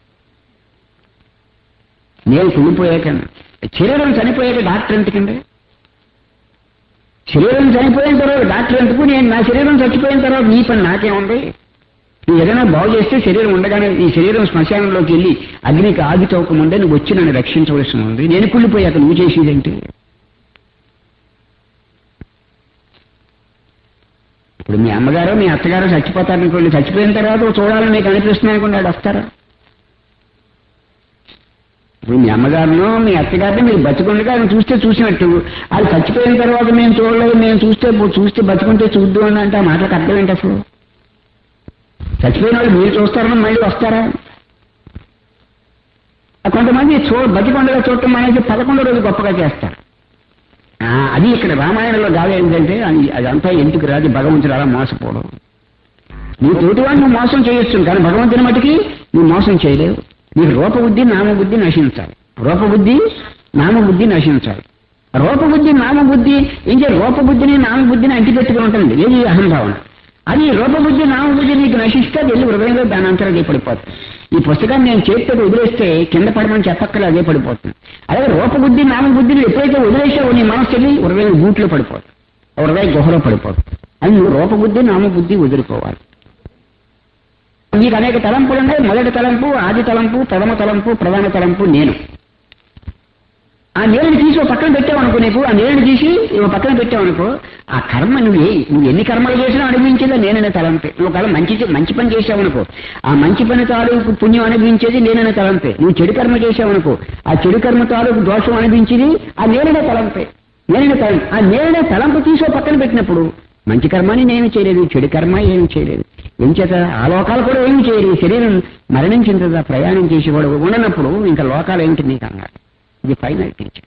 నేను కుళ్ళిపోయాక శరీరం చనిపోయాక డాక్టర్ ఎందుకండి శరీరం చనిపోయిన తర్వాత డాక్టర్ ఎందుకు నేను నా శరీరం చచ్చిపోయిన తర్వాత నీ పని నాకేముంది నువ్వు ఏదైనా బాగు చేస్తే శరీరం ఉండగానే ఈ శరీరం శ్మశానంలోకి వెళ్ళి అగ్నికి ఆగి తోకముందే నువ్వు వచ్చి నన్ను రక్షించవలసి ఉంది నేను కుళ్ళిపోయాక నువ్వు చేసేదేంటి ఇప్పుడు మీ అమ్మగారు మీ అత్తగారు చచ్చిపోతారనుకోండి చచ్చిపోయిన తర్వాత చూడాలని మీకు అనిపిస్తుంది అనుకోండి వాడు వస్తారా ఇప్పుడు మీ అమ్మగారును మీ అత్తగారిని మీరు బతుకుండగా ఆయన చూస్తే చూసినట్టు అది చచ్చిపోయిన తర్వాత మేము చూడలేదు మేము చూస్తే చూస్తే బతుకుంటే చూద్దాం అంటే ఆ మాటలకు అర్థం ఏంటి అసలు చచ్చిపోయిన వాళ్ళు మీరు చూస్తారని మళ్ళీ వస్తారా ఆ కొంతమంది చూ బతికొండగా చూడటం అనేది పదకొండో రోజు గొప్పగా చేస్తారు ఆ, అది ఇక్కడ రామాయణంలో గాలి ఏంటంటే అది అదంతా ఎందుకు రాదు భగవంతుడు అలా మోసపోవడం నీ తోటివాడిని నువ్వు మోసం చేయొచ్చు కానీ భగవంతుని మటుకి నువ్వు మోసం చేయలేవు నీకు రూపబుద్ధి నామబుద్ధి నశించాలి రూపబుద్ధి నామబుద్ధి నశించాలి రూపబుద్ధి నామబుద్ధి ఏం చేయాలి రూపబుద్ధిని నామబుద్ధిని అంటిపెట్టుకుని ఉంటుంది ఏది అహంభావన అది రూపబుద్ధి నామబుద్ధి నీకు నశిస్తే అది వెళ్ళి హృదయంలో దాని అంతా అదే పడిపోతుంది ఈ పుస్తకాన్ని నేను చేతితో వదిలేస్తే కింద పడమని చెప్పక్కలే అదే పడిపోతుంది అలాగే రూపబుద్ధి నామబుద్ధిని ఎప్పుడైతే వదిలేసావో నీ మనసు వెళ్ళి హృదయం గూట్లో పడిపోతుంది హృదయ గుహలో పడిపోతుంది అది నువ్వు రూపబుద్ధి నామబుద్ధి వదులుకోవాలి మీకు అనేక తలంపులు ఉన్నాయి మొదటి తలంపు ఆది తలంపు ప్రథమ తలంపు ప్రధాన తలంపు నేను ఆ నేలని తీసి ఓ పక్కన పెట్టావనుకో నీకు ఆ నేలని తీసి ఓ పక్కన పెట్టావనుకో ఆ కర్మ నువ్వు ఏ నువ్వు ఎన్ని కర్మలు చేసినా అనుభవించేది నేననే తలంపే నువ్వు ఒకవేళ మంచి చే- మంచి పని చేసావనుకో ఆ మంచి పని తాలూకు పుణ్యం అనుభవించేది నేననే తలంపే నువ్వు చెడు కర్మ చేసావనుకో ఆ చెడు కర్మ తాలూకు దోషం అనిపించేది ఆ నేననే తలంపే నేననే తలం ఆ నేననే తలంపు తీసి ఓ పక్కన పెట్టినప్పుడు మంచి కర్మని నేను చేయలేదు చెడు కర్మ ఏమి చేయలేదు ఏం చేత ఆ లోకాలు కూడా ఏమి చేయలేదు శరీరం మరణించిన తర్వాత ప్రయాణం చేసి కూడా ఉండనప్పుడు ఇంకా లోకాలు ఏంటి నీకు అన్నారు ఇది ఫైనల్ టీచర్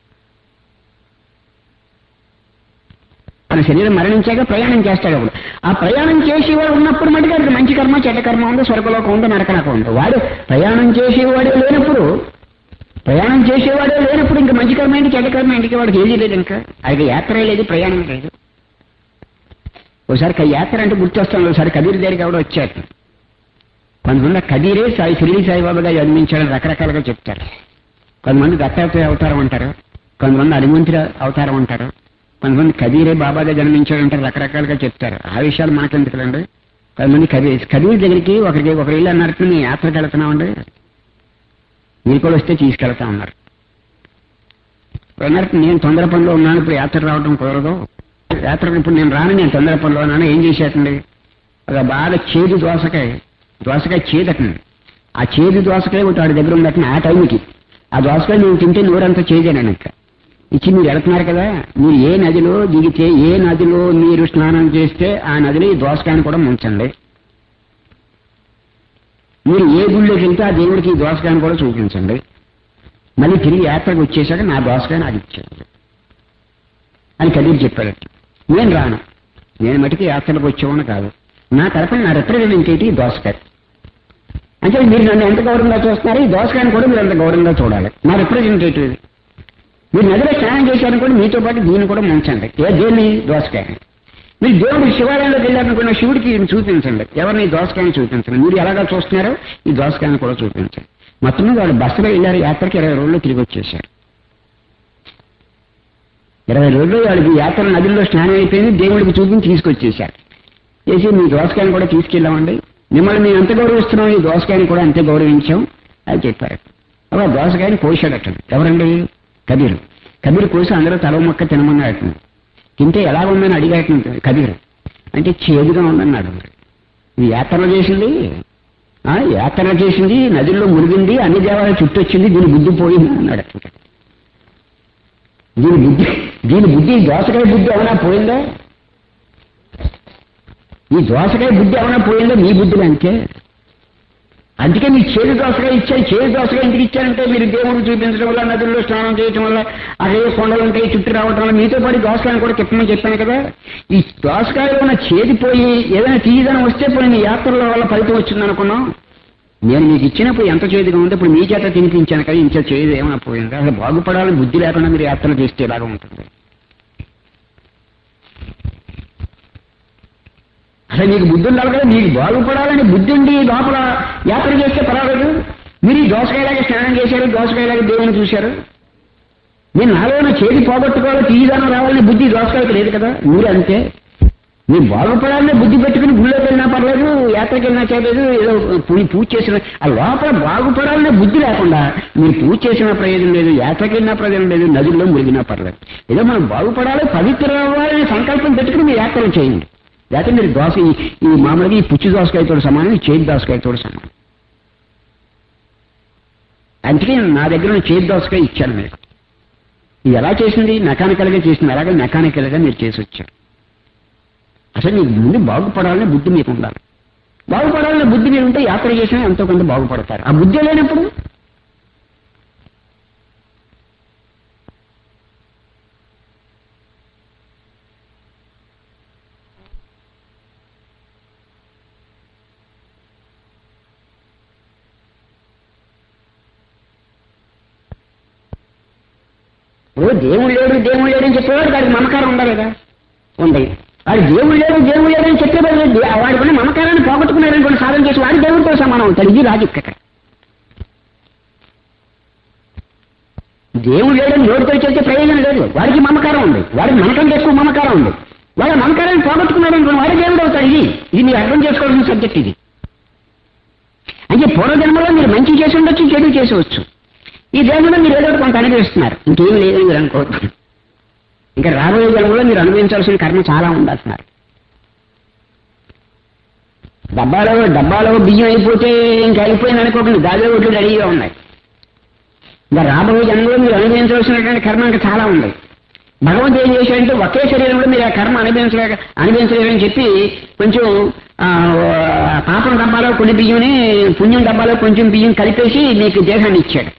మన శరీరం మరణించాక ప్రయాణం చేస్తాడు అప్పుడు ఆ ప్రయాణం చేసేవాడు ఉన్నప్పుడు మటుకు అక్కడ మంచి కర్మ చెడ్డ కర్మ ఉంది స్వర్గలోకం ఉంది నరకలోకం ఉంది వాడు ప్రయాణం చేసేవాడే లేనప్పుడు ప్రయాణం చేసేవాడే లేనప్పుడు ఇంకా మంచి కర్మ ఏంటి చెడ్డ కర్మ ఏంటి వాడికి ఏది లేదు ఇంకా అది యాత్ర లేదు ప్రయాణం లేదు ఒకసారి క- యాత్ర అంటే గుర్తొస్తాను ఒకసారి కబీర్ దగ్గరికి కూడా వచ్చారు కొంతమంది కబీరే సాయి షిరిడి సాయిబాబాగా జన్మించాడని రకరకాలుగా చెప్తారు కొంతమంది దత్తాత్రేయ అవతారం అంటారు కొంతమంది హనుమంతుడి అవతారం అంటారు కొంతమంది కబీరే బాబాగా జన్మించాడంటారు రకరకాలుగా చెప్తారు ఆ విషయాలు మనకెందుకులండి కొంతమంది కబీర్ కబీర్ దగ్గరికి ఒకరికి ఒకరు ఇల్లు అన్నట్టు నేను యాత్రకు వెళ్తున్నామండి మీరు కూడా వస్తే తీసుకెళ్తా ఉన్నారు అన్నట్టు నేను తొందర పనిలో ఉన్నాను ఇప్పుడు యాత్ర రావడం కుదరదు యాత్రకు ఇప్పుడు నేను రాను నేను తొందర పనిలో ఉన్నాను ఏం చేసేటండి ఒక బాగా చేదు దోసకాయ దోసకాయ చేదటండి ఆ చేదు దోసకాయ ఒకటి వాడి దగ్గర ఉండటం ఆ టైంకి ఆ దోసకాయ నేను తింటే నూరంతా చేదేనండి ఇంకా ఇచ్చి మీరు వెళ్తున్నారు కదా మీరు ఏ నదిలో దిగితే ఏ నదిలో మీరు స్నానం చేస్తే ఆ నదిలో ఈ దోసకాయని కూడా ముంచండి మీరు ఏ గుళ్ళోకి వెళ్తే ఆ దేవుడికి ఈ దోసకాయని కూడా చూపించండి మళ్ళీ తిరిగి యాత్రకు వచ్చేసాక నా దోసకాయ నాకు ఇచ్చేయండి అని కబీర్ చెప్పాడట నేను రాను నేను మటుకు యాత్రలకు వచ్చేవాడిని కాదు నా తరఫున నా రిప్రజెంటేటివ్ దోసకాయ అంటే మీరు నన్ను ఎంత గౌరవంగా చూస్తున్నారు ఈ దోసకాయని కూడా మీరు అంత గౌరవంగా చూడాలి నా రిప్రజెంటేటివ్ ఇది మీరు నదిలో స్నానం చేశారనుకోండి మీతో పాటు దీన్ని కూడా ముంచండి ఏ దేన్ని దోసకాయ మీరు దేవుడు శివాలయంలోకి వెళ్ళారనుకున్న శివుడికి ఈయన చూపించండి ఎవరిని ఈ దోసకాయని చూపించండి మీరు ఎలాగా చూస్తున్నారో ఈ దోసకాయని కూడా చూపించండి మొత్తం మీద వాళ్ళు బస్సులో వెళ్ళారు యాత్రకి ఇరవై రోజుల్లో తిరిగి వచ్చేసారు ఇరవై రోజుల్లో వాళ్ళకి యాత్ర నదిలో స్నానం అయిపోయింది దేవుడికి చూపించి తీసుకొచ్చేసారు చేసి మీ దోసకాయని కూడా తీసుకెళ్ళామండి మిమ్మల్ని మేము ఎంత గౌరవిస్తున్నాం ఈ దోసకాయని కూడా అంతే గౌరవించాం అని చెప్పారు అలా దోసకాయని కోసాడట ఎవరండి కబీర్ కబీర్ కోసి అందరూ తల మొక్క తినమన్నాడు తింటే ఎలా ఉందని అడిగాడు కబీర్ అంటే చేదుగా ఉందన్నాడు ఇది యాత్రలో చేసింది ఆ, యాత్రలో చేసింది నదుల్లో మునిగింది అన్ని దేవాలయ చుట్టూ వచ్చింది దీని బుద్ధి పోయింది అన్నాడు దీని బుద్ధి దీని బుద్ధి దోసకాయ బుద్ధి ఏమైనా పోయిందా ఈ దోసకాయ బుద్ధి ఏమైనా పోయిందో మీ బుద్ధులు అంతే అందుకే మీకు చేదు దోసకాయ ఇచ్చారు చేదు దోసకాయ ఎందుకు ఇచ్చారంటే మీరు దేవుడు చూపించడం వల్ల నదుల్లో స్నానం చేయడం వల్ల అదే కొండలు ఉంటాయి చుట్టూ రావడం వల్ల మీతో పాటు దోసకాయని కూడా తిప్పమని చెప్పాను కదా ఈ దోసకాయలో ఉన్న చేదిపోయి ఏదైనా తీయదనం వస్తే పోయి మీ యాత్రల వల్ల ఫలితం వచ్చింది అనుకున్నాం నేను మీకు ఇచ్చినప్పుడు ఎంత చేదుగా ఉందో ఇప్పుడు మీ చేత తినిపించాను కదా ఇంత చేదు ఏమైనా పోయింది అసలు బాగుపడాలని బుద్ధి లేకుండా మీరు యాత్రలు చేస్తే ఇలాగా ఉంటుంది అసలు మీకు బుద్ధి ఉండాలి కదా మీకు బాగుపడాలని బుద్ధి ఉండి లోపల యాత్ర చేస్తే పర్వాలేదు మీరు ఈ దోసకాయలాగా స్నానం చేశారు దోసకాయలాగా దేవుని చూశారు నేను నాలోన చేతి పోగొట్టుకోవాలి తీయదానం రావాలని బుద్ధి దోసకాయకి లేదు కదా మీరు అంతే మీరు బాగుపడాలని బుద్ధి పెట్టుకుని గుళ్ళోకి వెళ్ళినా పర్లేదు యాత్రకి వెళ్ళినా చేయలేదు ఏదో పూజ పూజ చేసిన ఆ లోపల బాగుపడాలనే బుద్ధి లేకుండా మీరు పూజ చేసిన ప్రయోజనం లేదు యాత్రకి వెళ్ళినా ప్రయోజనం లేదు నదుల్లో మురిగినా పర్లేదు ఏదో మనం బాగుపడాలి పవిత్ర అవ్వాలనే సంకల్పం పెట్టుకుని మీరు యాత్రలు చేయండి లేకపోతే మీరు దోస ఈ- ఈ మామూలుగా ఈ పుచ్చి దోసకాయతో సమానం ఈ చేతి దోసకాయతో సమానం అందుకే నా దగ్గర ఉన్న చేతి దోసకాయ ఇచ్చాను మీకు ఇది ఎలా చేసింది మెకానికల్గా చేసింది అలాగే మెకానికల్గా మీరు చేసి వచ్చారు అసలు మీకు ముందు బాగుపడాలనే బుద్ధి మీకు ఉండాలి బాగుపడాలనే బుద్ధి మీరు ఉంటే యాత్ర చేసినా ఎంతో కొంత బాగుపడతారు ఆ బుద్ధి లేనప్పుడు ఓ దేవుడు లేడు దేవుడు లేడు అని చెప్పేవాడు వాడికి మమకారం ఉందా లేదా ఉంది వాడు దేవుడు లేడు దేవుడు లేడు అని చెప్పేవాడు దే- వాడికున్న మమకారాన్ని పోగొట్టుకున్నాడు అనుకోండి సాధన చేసి వాడి దేవుడితో సమానం అవుతాడు ఇది లాజిక్ అక్కడ దేవుడు లేడని నోటితో చెప్తే ప్రయోజనం లేదు వాడికి మమకారం ఉంది వాడికి మనకంటే ఎక్కువ మమకారం ఉంది వాడి మమకారాన్ని పోగొట్టుకున్నాడు అనుకోండి వాడే దేవుడు అవుతాడు ఇది ఇది మీరు అర్థం చేసుకోవాల్సిన సబ్జెక్ట్ ఇది అంటే పూర్వజన్మలో మీరు మంచి చేసి ఉండొచ్చు చెడు చేసి ఈ జన్మలో మీరు ఏదో ఒకటి కొంత అనుభవిస్తున్నారు ఇంకేం లేదని మీరు అనుకోవద్దు ఇంకా రాబోయే జన్మలో మీరు అనుభవించాల్సిన కర్మ చాలా ఉండాల్సినారు డబ్బాలో డబ్బాలో బియ్యం అయిపోతే ఇంకా అయిపోయింది అనుకోకుండా గాలిలో ఒడ్లు రెడీగా ఉన్నాయి ఇంకా రాబోయే జన్మలో మీరు అనుభవించవలసినటువంటి కర్మ ఇంకా చాలా ఉంది భగవంతుడు ఏం చేశాడంటే ఒకే శరీరంలో మీరు ఆ కర్మ అనుభవించలేక అనుభవించలేరని చెప్పి కొంచెం ఆ, పాపం డబ్బాలో కొన్ని బియ్యంని పుణ్యం డబ్బాలో కొంచెం బియ్యం కలిపేసి మీకు దేహాన్ని ఇచ్చాడు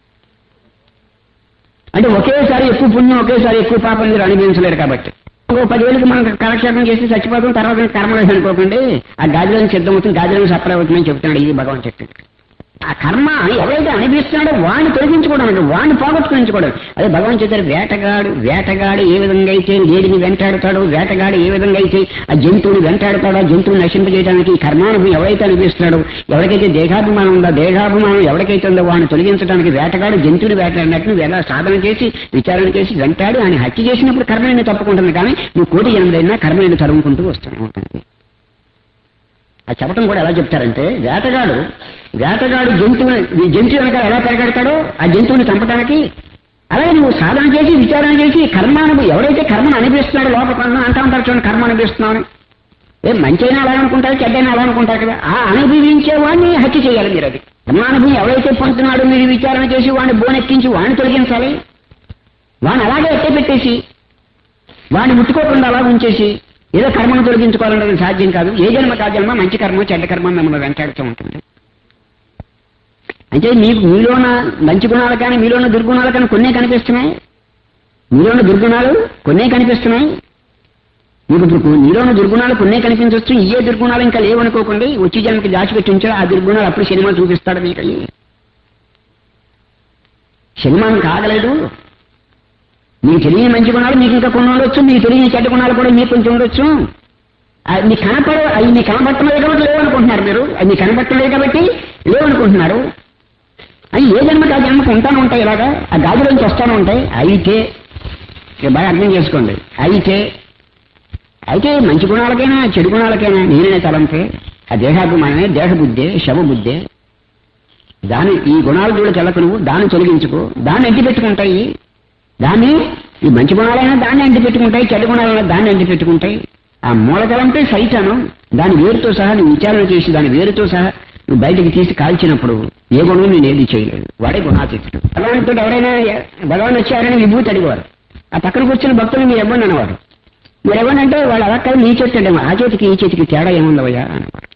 అంటే ఒకేసారి ఎక్కువ పుణ్యం ఒకేసారి ఎక్కువ పాపం మీరు అనుభవించలేరు కాబట్టి ఇంకో పదివేలకు మనం కాలక్షేపం చేసి చచ్చిపోతాం తర్వాత కర్మ లేదు అనుకోకండి ఆ గాజులను సిద్ధమవుతుంది గాజులను సప్లై అవుతుందని చెప్తున్నాడు ఇది భగవాన్ చెప్పింది ఆ కర్మ ఎవరైతే అనిపిస్తున్నాడో వాడిని తొలగించుకోవడం వాడిని పోగొట్టుకోవడం అదే భగవాన్ చెప్పారు వేటగాడు వేటగాడు ఏ విధంగా అయితే లేడిని వెంటాడుతాడో వేటగాడు ఏ విధంగా అయితే ఆ జంతువుని వెంటాడుతాడో ఆ జంతువుని నశింపజేయడానికి ఈ కర్మానుభవం ఎవరైతే అనిపిస్తున్నాడో ఎవరికైతే దేహాభిమానం ఉందో దేహాభిమానం ఎవరికైతే ఉందో వాడిని తొలగించడానికి వేటగాడు జంతువుని వేటాడినట్టు నువ్వు ఎలా సాధన చేసి విచారణ చేసి వెంటాడి ఆయన హత్య చేసినప్పుడు కర్మ నిన్ను తప్పుకుంటుంది కానీ నువ్వు కోటి ఎనిమిదైనా కర్మ నిన్ను తరుముకుంటూ వస్తూనే ఉంటుంది ఆ చెప్పటం కూడా ఎలా చెప్తారంటే వేటగాడు వేటగాడు జంతువుని ఈ జంతువు వెనకాల ఎలా పెరగడతాడో ఆ జంతువుని చంపడానికి అలాగే నువ్వు సాధన చేసి విచారణ చేసి కర్మానుభవం ఎవరైతే కర్మను అనుభవిస్తున్నాడో లోపల అంటా ఉంటారు చూడండి కర్మ అనుభవిస్తున్నామని ఏ మంచైనా అలా అనుకుంటారు చెడ్డైనా అలా అనుకుంటారు కదా ఆ అనుభవించే వాడిని హత్య చేయాలి మీరు అది కర్మానుభవం ఎవరైతే పొందుతున్నాడో మీరు విచారణ చేసి వాడిని బోనెక్కించి వాడిని తొలగించాలి వాడిని అలాగే ఎట్టే పెట్టేసి వాడిని ముట్టుకోకుండా అలా ఉంచేసి ఏదో కర్మను తొలగించుకోవాలన్నది సాధ్యం కాదు ఏ జన్మ కా జన్మ మంచి కర్మ చెడ్డ కర్మ మిమ్మల్ని వెంటాడుతూ ఉంటుంది అంటే మీకు మీలోన మంచి గుణాలు కానీ మీలోన దుర్గుణాలు కానీ కొన్నే కనిపిస్తున్నాయి మీలోన దుర్గుణాలు కొన్నే కనిపిస్తున్నాయి మీకు ఇప్పుడు మీలోన దుర్గుణాలు కొన్నే కనిపించవచ్చు ఏ దుర్గుణాలు ఇంకా లేవనుకోకండి వచ్చి జన్మకి దాచిపెట్టి ఉంచారు ఆ దుర్గుణాలు అప్పుడు సినిమా చూపిస్తాడు మీకు అవి సినిమాను కాగలేదు మీకు తెలియని మంచి గుణాలు మీకు ఇంకా కొన్ని ఉండొచ్చు మీకు తెలియని చెడ్డ గుణాలు కూడా మీకు కొంచెం ఉండొచ్చు అది మీకు కనపడ అవి మీకు కనపట్టలేదు కాబట్టి లేవనుకుంటున్నారు మీరు అది మీకు కనపట్టలేదు కాబట్టి లేవనుకుంటున్నారు అవి ఏ జన్మకి ఆ జన్మకు ఉంటాను ఉంటాయి ఇలాగా ఆ గాజులోంచి వస్తాను ఉంటాయి అయితే ఇక బాగా అర్థం చేసుకోండి అయితే అయితే మంచి గుణాలకైనా చెడు గుణాలకైనా నేనే తలంపే ఆ దేహాభిమానమే దేహబుద్ధే శవబుద్ధే దాని ఈ గుణాల జోలికి వెళ్ళకు నువ్వు దాన్ని తొలగించుకో దాన్ని అంటి పెట్టుకుంటాయి దాన్ని ఈ మంచి గుణాలైనా దాన్ని అంటి పెట్టుకుంటాయి చెడ్డ గుణాలైనా దాన్ని అంటి పెట్టుకుంటాయి ఆ మూలకలంపై సైతాను దాని వేరుతో సహా నువ్వు విచారణ చేసి దాని వేరుతో సహా నువ్వు బయటికి తీసి కాల్చినప్పుడు ఏ గుణం నేను ఏది చేయలేదు వాడే గుణాతీతుడు భగవంతుడు ఎవరైనా భగవాన్ వచ్చారని విభూతి అడిగేవారు ఆ పక్కన కూర్చున్న భక్తులు మీరు ఇవ్వండి అనేవారు మీరు ఇవ్వండి అంటే వాళ్ళు అలా కాదు నీ చేతి అంటే ఆ చేతికి ఈ చేతికి తేడా ఏముందవయ్యా అనేవారు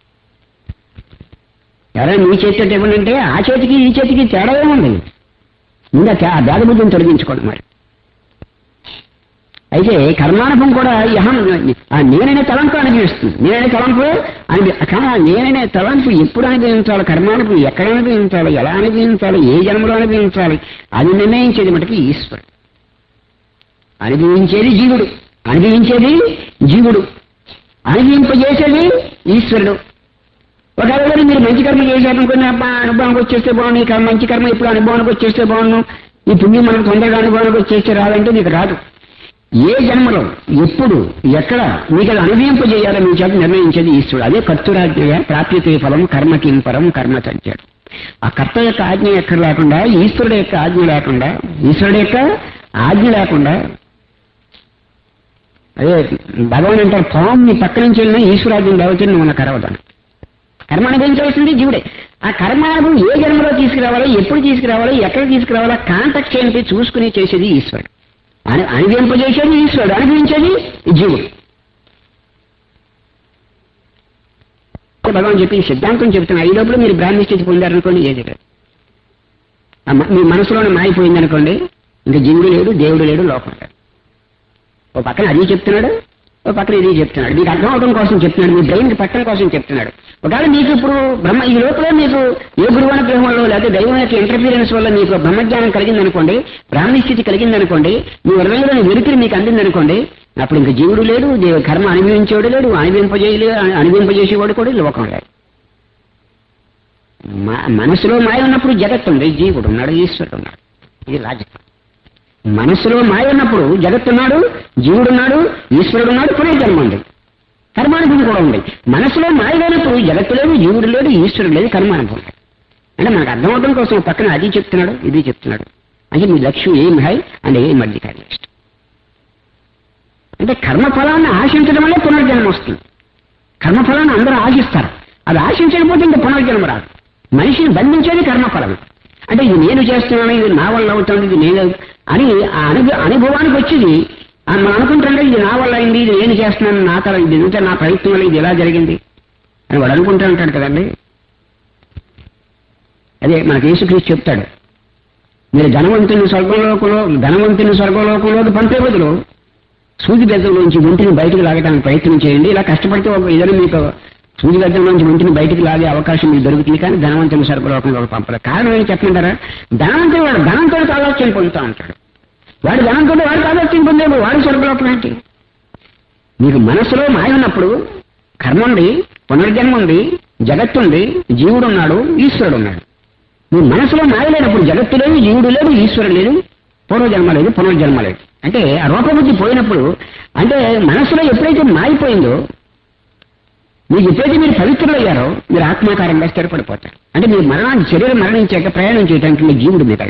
ఎవరైనా నీ చేతి అంటే ఇవ్వండి అంటే ఆ చేతికి ఈ చేతికి తేడా ఏముంది ముందు ఆ తే- ఆ భేద బుద్ధిని తొలగించుకోండి మరి అయితే కర్మానుభవం కూడా ఈ అహం ఆ నేననే తలంపు అనుభవిస్తుంది నేననే తలంపు అనుభవి కానీ ఆ నేననే తలంపు ఎప్పుడు అనుభవించాలి కర్మానుభవం ఎక్కడ అనుభవించాలి ఎలా అనుభవించాలి ఏ జన్మలో అనుభవించాలి అది నిర్ణయించేది మటుకు ఈశ్వరుడు అనుభవించేది జీవుడు అనుభవించేది జీవుడు అనుభవింపజేసేది ఈశ్వరుడు ఒకవేళ మీరు మంచి కర్మ చేశారనుకుని అబ్బా అనుభవానికి వచ్చేస్తే బాగుండు ఈ కర్మ మంచి కర్మ ఇప్పుడు అనుభవానికి వచ్చేస్తే బాగుండు ఈ పుణ్యం మనకు తొందరగా అనుభవానికి వచ్చేస్తే రాదంటే నీకు రాదు ఏ జన్మలో ఎప్పుడు ఎక్కడ మీకు అది అనుభవింపజేయాలో మీ చేత నిర్ణయించేది ఈశ్వరుడు అదే కర్తురాజ్ఞ ప్రాప్యతే ఫలం కర్మకిం పరం కర్మ చంచాడు ఆ కర్త యొక్క ఆజ్ఞ ఎక్కడ లేకుండా ఈశ్వరుడు యొక్క ఆజ్ఞ లేకుండా ఈశ్వరుడు యొక్క ఆజ్ఞ లేకుండా అదే భగవాన్ అంటారు పాము నీ పక్క నుంచి వెళ్ళినా ఈశ్వరాజ్యం లేకపోతే నువ్వు ఉన్న కరవదాను కర్మ అనుభవించవలసింది జీవుడే ఆ కర్మానుభవం ఏ జన్మలో తీసుకురావాలో ఎప్పుడు తీసుకురావాలో ఎక్కడ తీసుకురావాలో కాంటాక్ట్ ఏంటి చూసుకుని చేసేది ఈశ్వరుడు అను అనుభవింపజేసేది ఈశ్వరుడు అనుభవించేది జీవుడు భగవాన్ చెప్పి ఈ సిద్ధాంతం చెప్తున్నా ఈ లోపల మీరు బ్రాహ్మీ స్థితి పొందారనుకోండి ఏది లేదు ఆ మ- మీ మనసులోనే మాయిపోయిందనుకోండి ఇంకా జీవుడు లేడు దేవుడు లేడు లోకం లేదు ఓ పక్కన అది చెప్తున్నాడు ఓ పక్కన ఇది చెప్తున్నాడు మీకు అర్థం అవడం కోసం చెప్తున్నాడు మీ బ్రెయిన్ కి పట్టడం కోసం చెప్తున్నాడు ఒకవేళ మీకు ఇప్పుడు బ్రహ్మ ఈ లోపల మీకు ఏ గురువు అనుగ్రహంలో లేదా దైవం యొక్క ఇంటర్ఫీరెన్స్ వల్ల మీకు బ్రహ్మజ్ఞానం కలిగిందనుకోండి బ్రాహ్మణ స్థితి కలిగిందనుకోండి మీ హృదయంలోని వెలుతురు మీకు అందిందనుకోండి అప్పుడు ఇంక జీవుడు లేడు దేవ- కర్మ అనుభవించేవాడు లేడు అనుభవింపజేయలే అనుభవింపజేసేవాడు కూడా లోకం లేదు మ- మనసులో మాయ ఉన్నప్పుడు జగత్తు ఉంది జీవుడు ఉన్నాడు ఈశ్వరుడు ఉన్నాడు ఇది లాజిక్ మనసులో మాయ ఉన్నప్పుడు జగత్తున్నాడు జీవుడున్నాడు ఈశ్వరుడున్నాడు పునర్జన్మ ఉంది కర్మానుభవం కూడా ఉంది మనసులో మాయ లేనప్పుడు జగత్తు లేదు జీవుడు లేదు ఈశ్వరుడు లేదు కర్మానుభవం లేదు అంటే మనకు అర్థం అవడం కోసం ఒక పక్కన అది చెప్తున్నాడు ఇది చెప్తున్నాడు అంటే మీ లక్ష్యం ఏం హై అండ్ ఏం మధ్య కార్యస్ట్ అంటే కర్మఫలాన్ని ఆశించడం వల్లే పునర్జన్మ వస్తుంది కర్మఫలాన్ని అందరూ ఆశిస్తారు అది ఆశించకపోతే ఇంకా పునర్జన్మ రాదు మనిషిని బంధించేది కర్మఫలం అంటే ఇది నేను చేస్తున్నాను ఇది నా వల్ల అవుతుంది ఇది నేను అని ఆ అనుభవ అనుభవానికి వచ్చేది ఆ మనం అనుకుంటుంటే ఇది నా వల్ల అయింది ఇది నేను చేస్తున్నాను నా తల ఇది ఇంత నా ప్రయత్నం వల్ల ఇది ఎలా జరిగింది అని వాడు అనుకుంటూ ఉంటాడు కదండి అదే మనకి యేసుక్రీస్తు చెప్తాడు మీరు ధనవంతుని స్వర్గంలోకంలో ధనవంతుని స్వర్గలోకంలోకి పంపే బదులు సూది బెజ్జంలోంచి ఒంటిని బయటకు లాగడానికి ప్రయత్నం చేయండి ఇలా కష్టపడితే ఒక ఏదైనా మీకు సూది బెజ్జంలోంచి ఒంటిని బయటకు లాగే అవకాశం మీకు దొరుకుతుంది కానీ ధనవంతుని సర్వలోకంలోకి పంపలేదు కారణం ఏంటి చెప్పమంటారా ధనవంతుడు వాడు ధనంతో ఆలోచన పొందుతూ ఉంటాడు వాడు ధనంతో వాడికి ఆలోచన పొందేడు వాడి స్వర్గలోకం ఏంటి మీకు మనసులో మాయ ఉన్నప్పుడు కర్మ ఉంది పునర్జన్మ ఉంది జగత్తు ఉంది జీవుడు ఉన్నాడు ఈశ్వరుడు ఉన్నాడు మీ మనసులో మాయ లేనప్పుడు జగత్తు లేదు జీవుడు లేదు ఈశ్వరుడు లేదు పూర్వజన్మ లేదు పునర్జన్మ లేదు అంటే ఆ రూపబుద్ధి పోయినప్పుడు అంటే మనసులో ఎప్పుడైతే మాయిపోయిందో మీకు ఎప్పుడైతే మీరు పవిత్రులయ్యారో మీరు ఆత్మాకారంగా స్థిరపడిపోతారు అంటే మీరు మరణాన్ని శరీరం మరణించాక ప్రయాణం చేయడానికి మీ జీవుడు మీద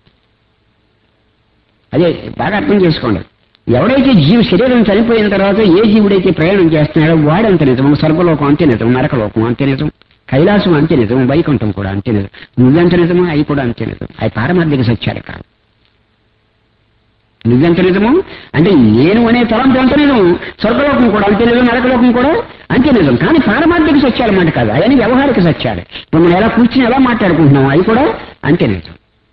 అదే బాగా అర్థం చేసుకోండి ఎవడైతే జీవి శరీరం చనిపోయిన తర్వాత ఏ జీవుడైతే ప్రయాణం చేస్తున్నాడో వాడు అంతే నిజం స్వర్గలోకం అంతే నిజం నరకలోకం అంతే నిజం కైలాసం అంతే నిజం వైకుంఠం కూడా అంతే నిజం నువ్వెంత నిజమో అవి కూడా అంతే నిజం అవి పారమార్థిక సత్యాలు కాదు నువ్వెంత నిజము అంటే నేను అనే తలంపు ఎంత నిజం స్వర్గలోకం కూడా అంతే నిజం నరకలోకం కూడా అంతే నిజం కానీ పారమార్థిక సత్యాలు మాట కాదు అవన్నీ వ్యవహారిక సత్యాలు ఇప్పుడు మనం ఎలా కూర్చుని ఎలా మాట్లాడుకుంటున్నాం అవి కూడా అంతే నిజం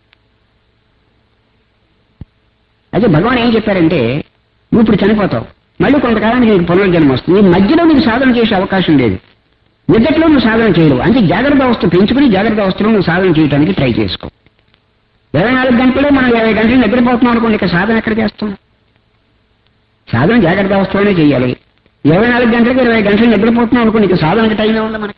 అయితే భగవాన్ ఏం చెప్పారంటే నువ్వు ఇప్పుడు చనిపోతావు మళ్ళీ కొంతకాలానికి నీకు పునర్జన్మ వస్తుంది ఈ మధ్యలో నీకు సాధన చేసే అవకాశం లేదు నిద్దట్లో నువ్వు సాధన చేయలేవు అంటే జాగ్రత్త అవస్థ పెంచుకుని జాగ్రత్త అవస్థలో నువ్వు సాధన చేయడానికి ట్రై చేసుకో ఇరవై నాలుగు గంటలే మనం ఇరవై గంటలు నిద్రపోతున్నాం అనుకోండి ఇక సాధన ఎక్కడ చేస్తాం సాధన జాగ్రత్త అవస్థలోనే చేయాలి ఇరవై నాలుగు గంటలకు ఇరవై గంటలు నిద్రపోతున్నాం అనుకోండి ఇక సాధనకి టైం ఉంది మనకి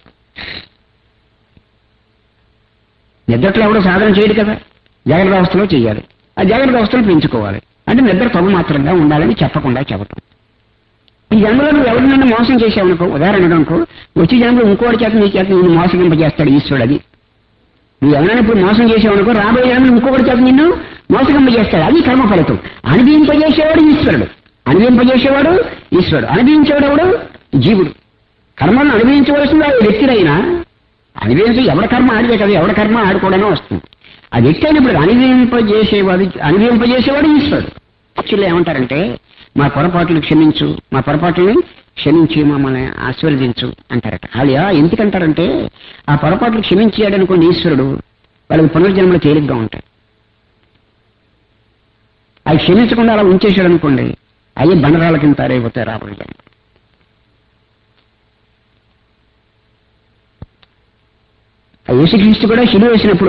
నిద్రట్లో ఎవడో సాధన చేయడు కదా జాగ్రత్త అవస్థలో చేయాలి ఆ జాగ్రత్త అవస్థలు పెంచుకోవాలి అంటే నిద్ర తగు మాత్రంగా ఉండాలని చెప్పకుండా చెప్పటం ఈ జన్మలో నువ్వు ఎవరినైనా మోసం చేసావనుకో ఉదాహరణ అనుకో వచ్చి జన్మలో ఇంకోటి చేత నీ చేత నిన్ను మోసగింపజేస్తాడు ఈశ్వరుడు అది నువ్వు ఎవరైనా ఇప్పుడు మోసం చేసావనుకో రాబోయే జన్మలో ఇంకొకటి చేత నిన్ను మోసగింపజేస్తాడు అది కర్మ ఫలితం అనుభవింపజేసేవాడు ఈశ్వరుడు అనుభవింపజేసేవాడు ఈశ్వరుడు అనుభవించేవాడు ఎవడు జీవుడు కర్మను అనుభవించవలసింది ఆ వ్యక్తినైనా అనుభవించి ఎవడ కర్మ ఆడితే కదా ఎవడ కర్మ ఆడుకోవడమే వస్తుంది ఆ వ్యక్తి అయినప్పుడు అనుభవింపజేసేవాడు అనుభవింపజేసేవాడు ఈశ్వరుడు యాక్చువల్లీ ఏమంటారంటే మా పొరపాట్లు క్షమించు మా పొరపాట్లని క్షమించి మమ్మల్ని ఆశీర్వదించు అంటారట అలా ఎందుకంటారంటే ఆ పొరపాట్లు క్షమించాడు అనుకోండి ఈశ్వరుడు వాళ్ళకి పునర్జన్మలు తేలిగ్గా ఉంటాయి అవి క్షమించకుండా అలా ఉంచేశాడు అనుకోండి అవి బండరాళ్ళ కింద తయారైపోతాయి రాబోయే జన్మ ఆ యేసుక్రీస్తు కూడా శిలువ వేసినప్పుడు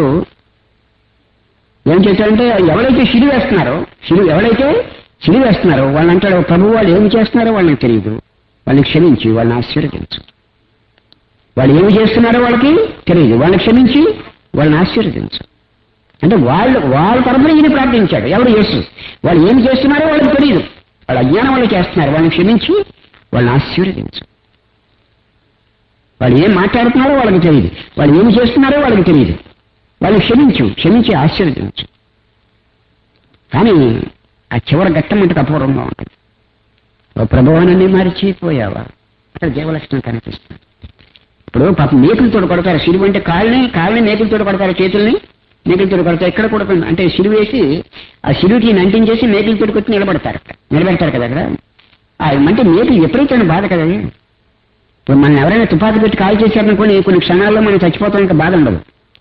ఏం చేశారంటే ఎవరైతే శిలువ వేస్తున్నారో శిలువ ఎవరైతే శిలువ వేస్తున్నారో వాళ్ళని అంటాడు ప్రభు వాళ్ళు ఏం చేస్తున్నారో వాళ్ళకి తెలియదు వాళ్ళని క్షమించి వాళ్ళని ఆశీర్వదించు వాళ్ళు ఏమి చేస్తున్నారో వాళ్ళకి తెలియదు వాళ్ళని క్షమించి వాళ్ళని ఆశీర్వదించు అంటే వాళ్ళు వాళ్ళ తరఫున ఈయన ప్రార్థించాడు ఎవరు యేసు వాళ్ళు ఏం చేస్తున్నారో వాళ్ళకి తెలియదు వాళ్ళ అజ్ఞానం వాళ్ళు చేస్తున్నారు వాళ్ళని క్షమించి వాళ్ళని ఆశీర్వదించు వాళ్ళు ఏం మాట్లాడుతున్నారో వాళ్ళకి తెలియదు వాళ్ళు ఏమి చేస్తున్నారో వాళ్ళకి తెలియదు వాళ్ళు క్షమించు క్షమించి ఆశీర్వదించు కానీ ఆ చివరి ఘట్టం మటుకు అపూర్వంగా ఉంటుంది ఓ ప్రభువానని మరిచిపోయావా అక్కడ జీవలక్షణం కనిపిస్తుంది ఇప్పుడు పాపం మేకులతో కొడతారు సిలువ అంటే కాళ్ళని కాళ్ళని మేకులతో కొడతారు చేతుల్ని మేకులతో కొడతారు ఎక్కడ కొడుతుంది అంటే సిలువ వేసి ఆ సిలువుకి అంటించేసి మేకులతో కొట్టి నిలబడతారు అక్కడ నిలబెడతారు కదా అక్కడ ఆ అంటే మేకులు ఎప్పుడైతే బాధ కదా అది. ఇప్పుడు మనం ఎవరైనా తుపాకీ పెట్టి కాల్ చేశారనుకోని కొన్ని క్షణాల్లో మనం చచ్చిపోతాం బాధ ఉండదు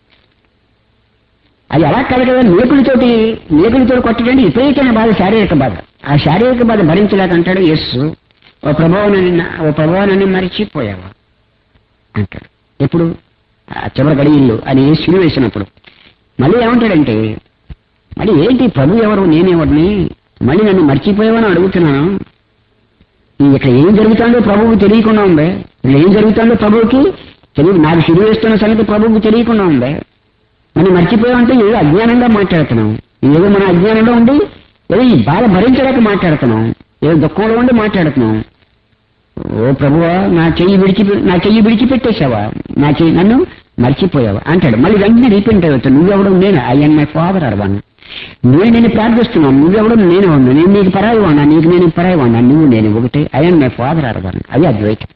అది అలా కాదు కదా మేకులతోటి మేకులతో కొట్టడండి విపరీతమైన బాధ శారీరక బాధ ఆ శారీరక బాధ భరించలేక అంటాడు యస్సు ఓ ప్రభావాన్ని ఓ ప్రభావాన్ని మరిచిపోయావా అంటాడు ఎప్పుడు ఆ చివరి గడియల్లో అని సిరి వేసినప్పుడు మళ్ళీ ఏమంటాడంటే మళ్ళీ ఏంటి ప్రభు ఎవరు నేనెవరిని మళ్ళీ నన్ను మర్చిపోయావని అడుగుతున్నాను ఈ ఇక్కడ ఏం జరుగుతుందో ప్రభువుకి తెలియకుండా ఉంది ఇక్కడ ఏం జరుగుతుందో ప్రభువుకి తెలియదు నాకు సిరి వేస్తున్న సంగతి ప్రభువుకి తెలియకుండా ఉంది మనం మర్చిపోయామంటే ఏదో అజ్ఞానంగా మాట్లాడుతున్నాం ఏదో మన అజ్ఞానంలో ఉండి ఏదో ఈ బాధ భరించలేక మాట్లాడుతున్నాం ఏదో దుఃఖంలో ఉండి మాట్లాడుతున్నాం ఓ ప్రభువా నా చెయ్యి విడిచి నా చెయ్యి విడిచిపెట్టేశావా నా చెయ్యి నన్ను మర్చిపోయావా అంటాడు మళ్ళీ వెంటనే రీపెంట్ అవుతాడు నువ్వెవడం నేను అయ్యన్ మై ఫాదర్ అడవాను నేను నేను ప్రార్థిస్తున్నాను నువ్వెవడం నేను ఉన్నా నేను నీకు పరాయి ఉన్నా నీకు నేను పరాయి ఉన్నా నువ్వు నేను ఒకటే అయ్యన్ మై ఫాదర్ అడవాను అది అద్వైతం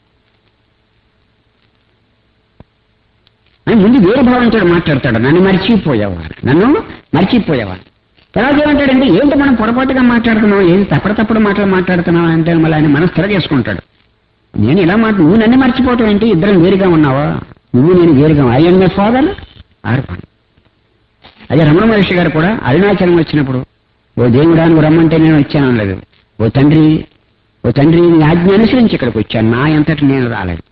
అని ముందు వేరే భావంతో మాట్లాడతాడు నన్ను మర్చిపోయావా నన్ను మర్చిపోయావా తర్వాత ఏమంటాడంటే ఏంటి మనం పొరపాటుగా మాట్లాడుతున్నావు ఏంటి తప్పుడు తప్పుడు మాటలు మాట్లాడుతున్నావు అంటే మళ్ళీ ఆయన మనసు స్థిర చేసుకుంటాడు నేను ఇలా మాట నువ్వు నన్ను మర్చిపోవటం ఏంటి ఇద్దరం వేరుగా ఉన్నావా నువ్వు నేను వేరుగా అయ్యన్ మై ఫాదర్ ఆర్పణ అదే రమణ మహర్షి గారు కూడా అరుణాచలం వచ్చినప్పుడు ఓ దేవుడా నువ్వు రమ్మంటే నేను వచ్చాను అనలేదు ఓ తండ్రి ఓ తండ్రి నీ ఆజ్ఞ అనుసరించి ఇక్కడికి వచ్చాను నా ఎంతటి నేను రాలేదు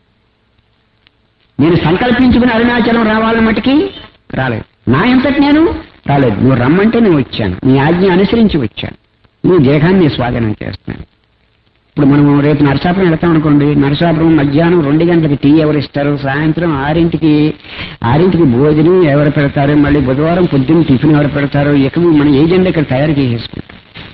నేను సంకల్పించుకుని అరుణాచలం రావాలని మటుకి రాలేదు నా ఎంతటి నేను రాలేదు నువ్వు రమ్మంటే నేను వచ్చాను నీ ఆజ్ఞ అనుసరించి వచ్చాను నువ్వు దేహాన్ని స్వాధీనం చేస్తున్నాను ఇప్పుడు మనం రేపు నరసాపురం వెళ్తాం అనుకోండి నరసాపురం మధ్యాహ్నం రెండు గంటలకి టీ ఎవరు ఇస్తారు సాయంత్రం ఆరింటికి ఆరింటికి భోజనం ఎవరు పెడతారు మళ్ళీ బుధవారం పొద్దున్న టిఫిన్ ఎవరు పెడతారు ఇక మన ఏజెండా ఇక్కడ తయారు చేసేసుకుంటాం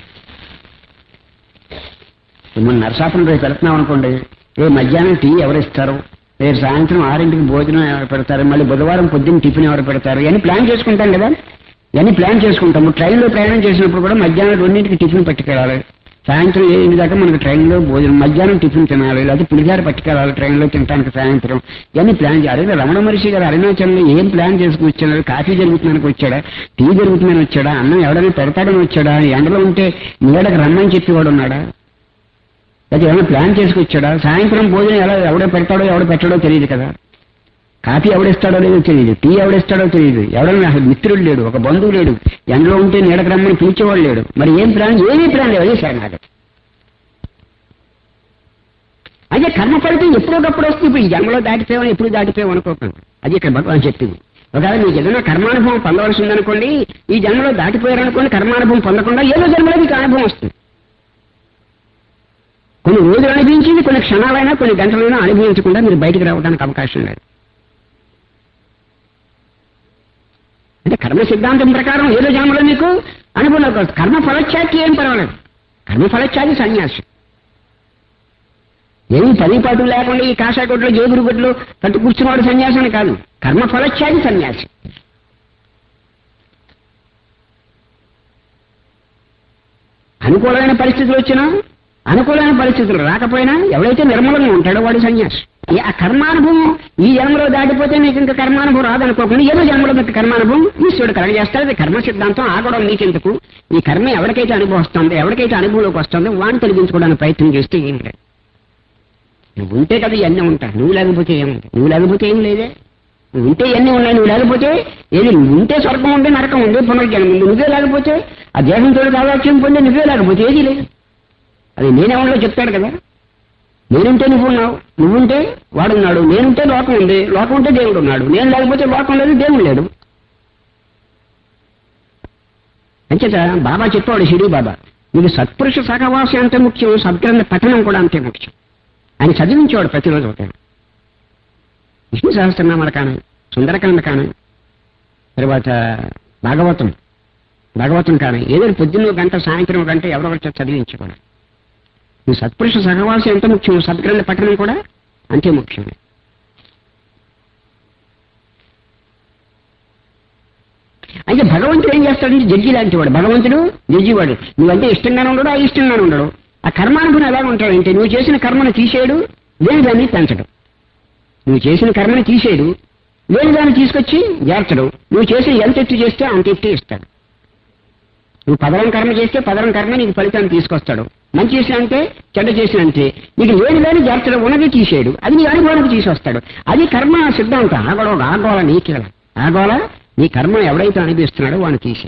ఇప్పుడు మనం నరసాపురం రేపు వెళ్తున్నాం అనుకోండి రేపు మధ్యాహ్నం టీ ఎవరు ఇస్తారు రేపు సాయంత్రం ఆరింటికి భోజనం ఎవరు పెడతారు మళ్ళీ బుధవారం పొద్దున్న టిఫిన్ ఎవరు పెడతారు ఇవన్నీ ప్లాన్ చేసుకుంటాం కదా ఇవన్నీ ప్లాన్ చేసుకుంటాము ట్రైన్లో ప్రయాణం చేసినప్పుడు కూడా మధ్యాహ్నం రెండింటికి టిఫిన్ పట్టుకెళ్ళాలి సాయంత్రం ఏడు దాకా మనకి ట్రైన్లో భోజనం మధ్యాహ్నం టిఫిన్ తినాలి లేకపోతే పులిహార పట్టుకెళ్ళాలి ట్రైన్లో తినడానికి సాయంత్రం ఇవన్నీ ప్లాన్ చేయాలి అదే రమణ మహర్షి గారు అరుణాచలంలో ఏం ప్లాన్ చేసుకుని వచ్చాడు కాఫీ జరుగుతుందని వచ్చాడా టీ జరుగుతుందని వచ్చాడా అన్నం ఎవడైనా పెడతాడని వచ్చాడా ఎండలో ఉంటే నీడకు రమ్మని చెప్పేవాడు ఉన్నాడా లేకపోతే ఏమైనా ప్లాన్ చేసుకొచ్చాడా సాయంత్రం భోజనం ఎలా ఎవడో పెడతాడో ఎవడో పెట్టాడో తెలియదు కదా కాఫీ ఎవడిస్తాడో లేదో తెలియదు టీ ఎవడిస్తాడో తెలియదు ఎవడన్నా అసలు మిత్రుడు లేడు ఒక బంధువు లేడు ఎండలో ఉంటే నీడకు రమ్మని పిలిచేవాడు లేడు మరి ఏం ప్లాన్ ఏమీ ప్లాన్ లేదు అదే శరణాగతి అదే కర్మ ఫలితం ఎప్పుడోకప్పుడు వస్తుంది ఇప్పుడు ఈ జన్మలో దాటిపోయామని ఎప్పుడు దాటిపోయాం అనుకోకండి అది ఇక్కడ భగవాన్ చెప్పింది ఒకవేళ మీకు ఏదైనా కర్మానుభవం పొందవలసి ఉందనుకోండి ఈ జన్మలో దాటిపోయారనుకోండి కర్మానుభవం పొందకుండా ఏదో జన్మలో మీకు అనుభవం వస్తుంది కొన్ని రోజులు అనిపించింది కొన్ని క్షణాలైనా కొన్ని గంటలైనా అనుభవించకుండా మీరు బయటకు రావడానికి అవకాశం లేదు అంటే కర్మ సిద్ధాంతం ప్రకారం ఏదో జన్మలో మీకు అనుభవంలోకి వస్తుంది కర్మ ఫలచ్ఛాతి ఏం పర్వాలేదు కర్మ ఫలచ్ఛాతి సన్యాసి ఏమి పది పాటు లేకుండా ఈ కాషాయకొట్లో జేబురు గొడ్లు పట్టు కూర్చున్నవాడు సన్యాసి అని కాదు కర్మ ఫలచ్ఛాతి సన్యాసి అనుకూలమైన పరిస్థితులు వచ్చినా అనుకూలమైన పరిస్థితులు రాకపోయినా ఎవరైతే నిర్మలంగా ఉంటాడో వాడు సన్యాసి ఈ ఆ కర్మానుభవం ఈ జన్మలో దాటిపోతే నీకు ఇంకా కర్మానుభవం రాదనుకోకుండా ఏదో జన్మలో మీకు కర్మానుభవం ఈశ్వరుడు కలగజేస్తాడు అది కర్మ సిద్ధాంతం ఆగడం నీకెందుకు ఈ కర్మ ఎవరికైతే అనుభవం వస్తుందో ఎవరికైతే అనుభవంలోకి వస్తుందో వాడిని తొలగించుకోవడానికి ప్రయత్నం చేస్తే ఏం లేదు నువ్వు ఉంటే కదా ఇవన్నీ ఉంటాయి నువ్వు లేకపోతే ఏముంది నువ్వు లేకపోతే ఏం లేదే నువ్వు ఉంటే ఇవన్నీ ఉన్నాయి నువ్వు లేకపోతే ఏది నువ్వు ఉంటే స్వర్గం ఉంది నరకం ఉంది పునర్జన్మ ఉంది నువ్వే లేకపోతే ఆ దేహంతో కావాల్సిన పొందే నువ్వే లేకపోతే ఏది లేదు అది నేనేమన్నా చెప్తాడు కదా నేనుంటే నువ్వు ఉన్నావు నువ్వుంటే వాడున్నాడు నేనుంటే లోకం ఉంది లోకం ఉంటే దేవుడు ఉన్నాడు నేను లేకపోతే లోకం లేదు దేవుడు లేడు అంచేత బాబా చెప్పాడు షిడీ బాబా నీకు సత్పురుష సహవాసం అంతే ముఖ్యం సద్గ్రంథ పఠనం కూడా అంతే ముఖ్యం ఆయన చదివించేవాడు ప్రతిరోజు ఒక విష్ణు సహస్రనామాలు కానీ సుందరకాండ కానీ తర్వాత భాగవతం భాగవతం కానీ ఏదో పొద్దున్న ఒక గంట సాయంత్రం ఒక గంట ఎవరో ఒకటి చదివించుకోవాలి ఈ సత్పురుష సహవాసం ఎంత ముఖ్యం సద్గ్రంథ పఠనం కూడా అంతే ముఖ్యం అయితే భగవంతుడు ఏం చేస్తాడంటే జడ్జి లాంటి వాడు భగవంతుడు జడ్జి వాడు నువ్వంటే ఇష్టంగానే ఉండడు ఆ ఇష్టంగానే ఉండడు ఆ కర్మానుకుని ఎలా ఉంటాడంటే నువ్వు చేసిన కర్మను తీసేయడు లేని దాన్ని పెంచడు నువ్వు చేసిన కర్మని తీసేయడు లేని దాన్ని తీసుకొచ్చి చేర్చడు నువ్వు చేసి ఎంత ఎత్తు చేస్తే అంత ఎత్తే ఇస్తాడు నువ్వు పదరం కర్మ చేస్తే పదరం కర్మ నీకు ఫలితాన్ని తీసుకొస్తాడు మంచి చేసిన అంటే చెడ్డ చేసిన అంటే నీకు లేని దాన్ని చేర్చడం ఉన్నది తీసేయడు అది నీ అనుభవానికి తీసుకొస్తాడు అది కర్మ సిద్ధాంతం ఆ గొడవ ఆ గోళ నీకేళ ఆ గోళ నీ కర్మ ఎవడైతే అనిపిస్తున్నాడో వాడిని తీసే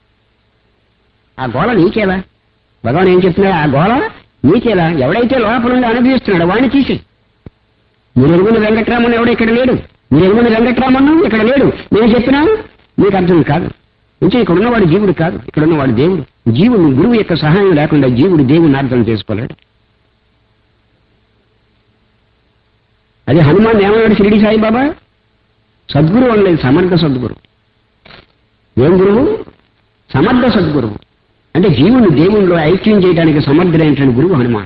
ఆ గోళ నీకేలా భగవాన్ ఏం చెప్తున్నాడు ఆ గోళ నీకేలా ఎవడైతే లోపల నుండి అనుభవిస్తున్నాడో వాడిని తీసే మీరు ఎరుగున్న వెంకట్రామన్ ఎవడు ఇక్కడ లేడు మీరు ఎరుగున్న వెంకట్రామన్ ఇక్కడ లేడు నేను చెప్పినా మీకు అర్థం కాదు ఇంకా ఇక్కడ ఉన్నవాడు జీవుడు కాదు ఇక్కడ ఉన్నవాడు దేవుడు జీవుడు గురువు యొక్క సహాయం లేకుండా జీవుడు దేవుని అర్థం చేసుకోలేడు అదే హనుమాన్ ఏమన్నాడు షిరిడి సాయిబాబా సద్గురు అనలేదు సమర్థ సద్గురు ఏం గురువు సమర్థ సద్గురువు అంటే జీవుని దేవునిలో ఐక్యం చేయడానికి సమర్థుడైనటువంటి గురువు హనుమాన్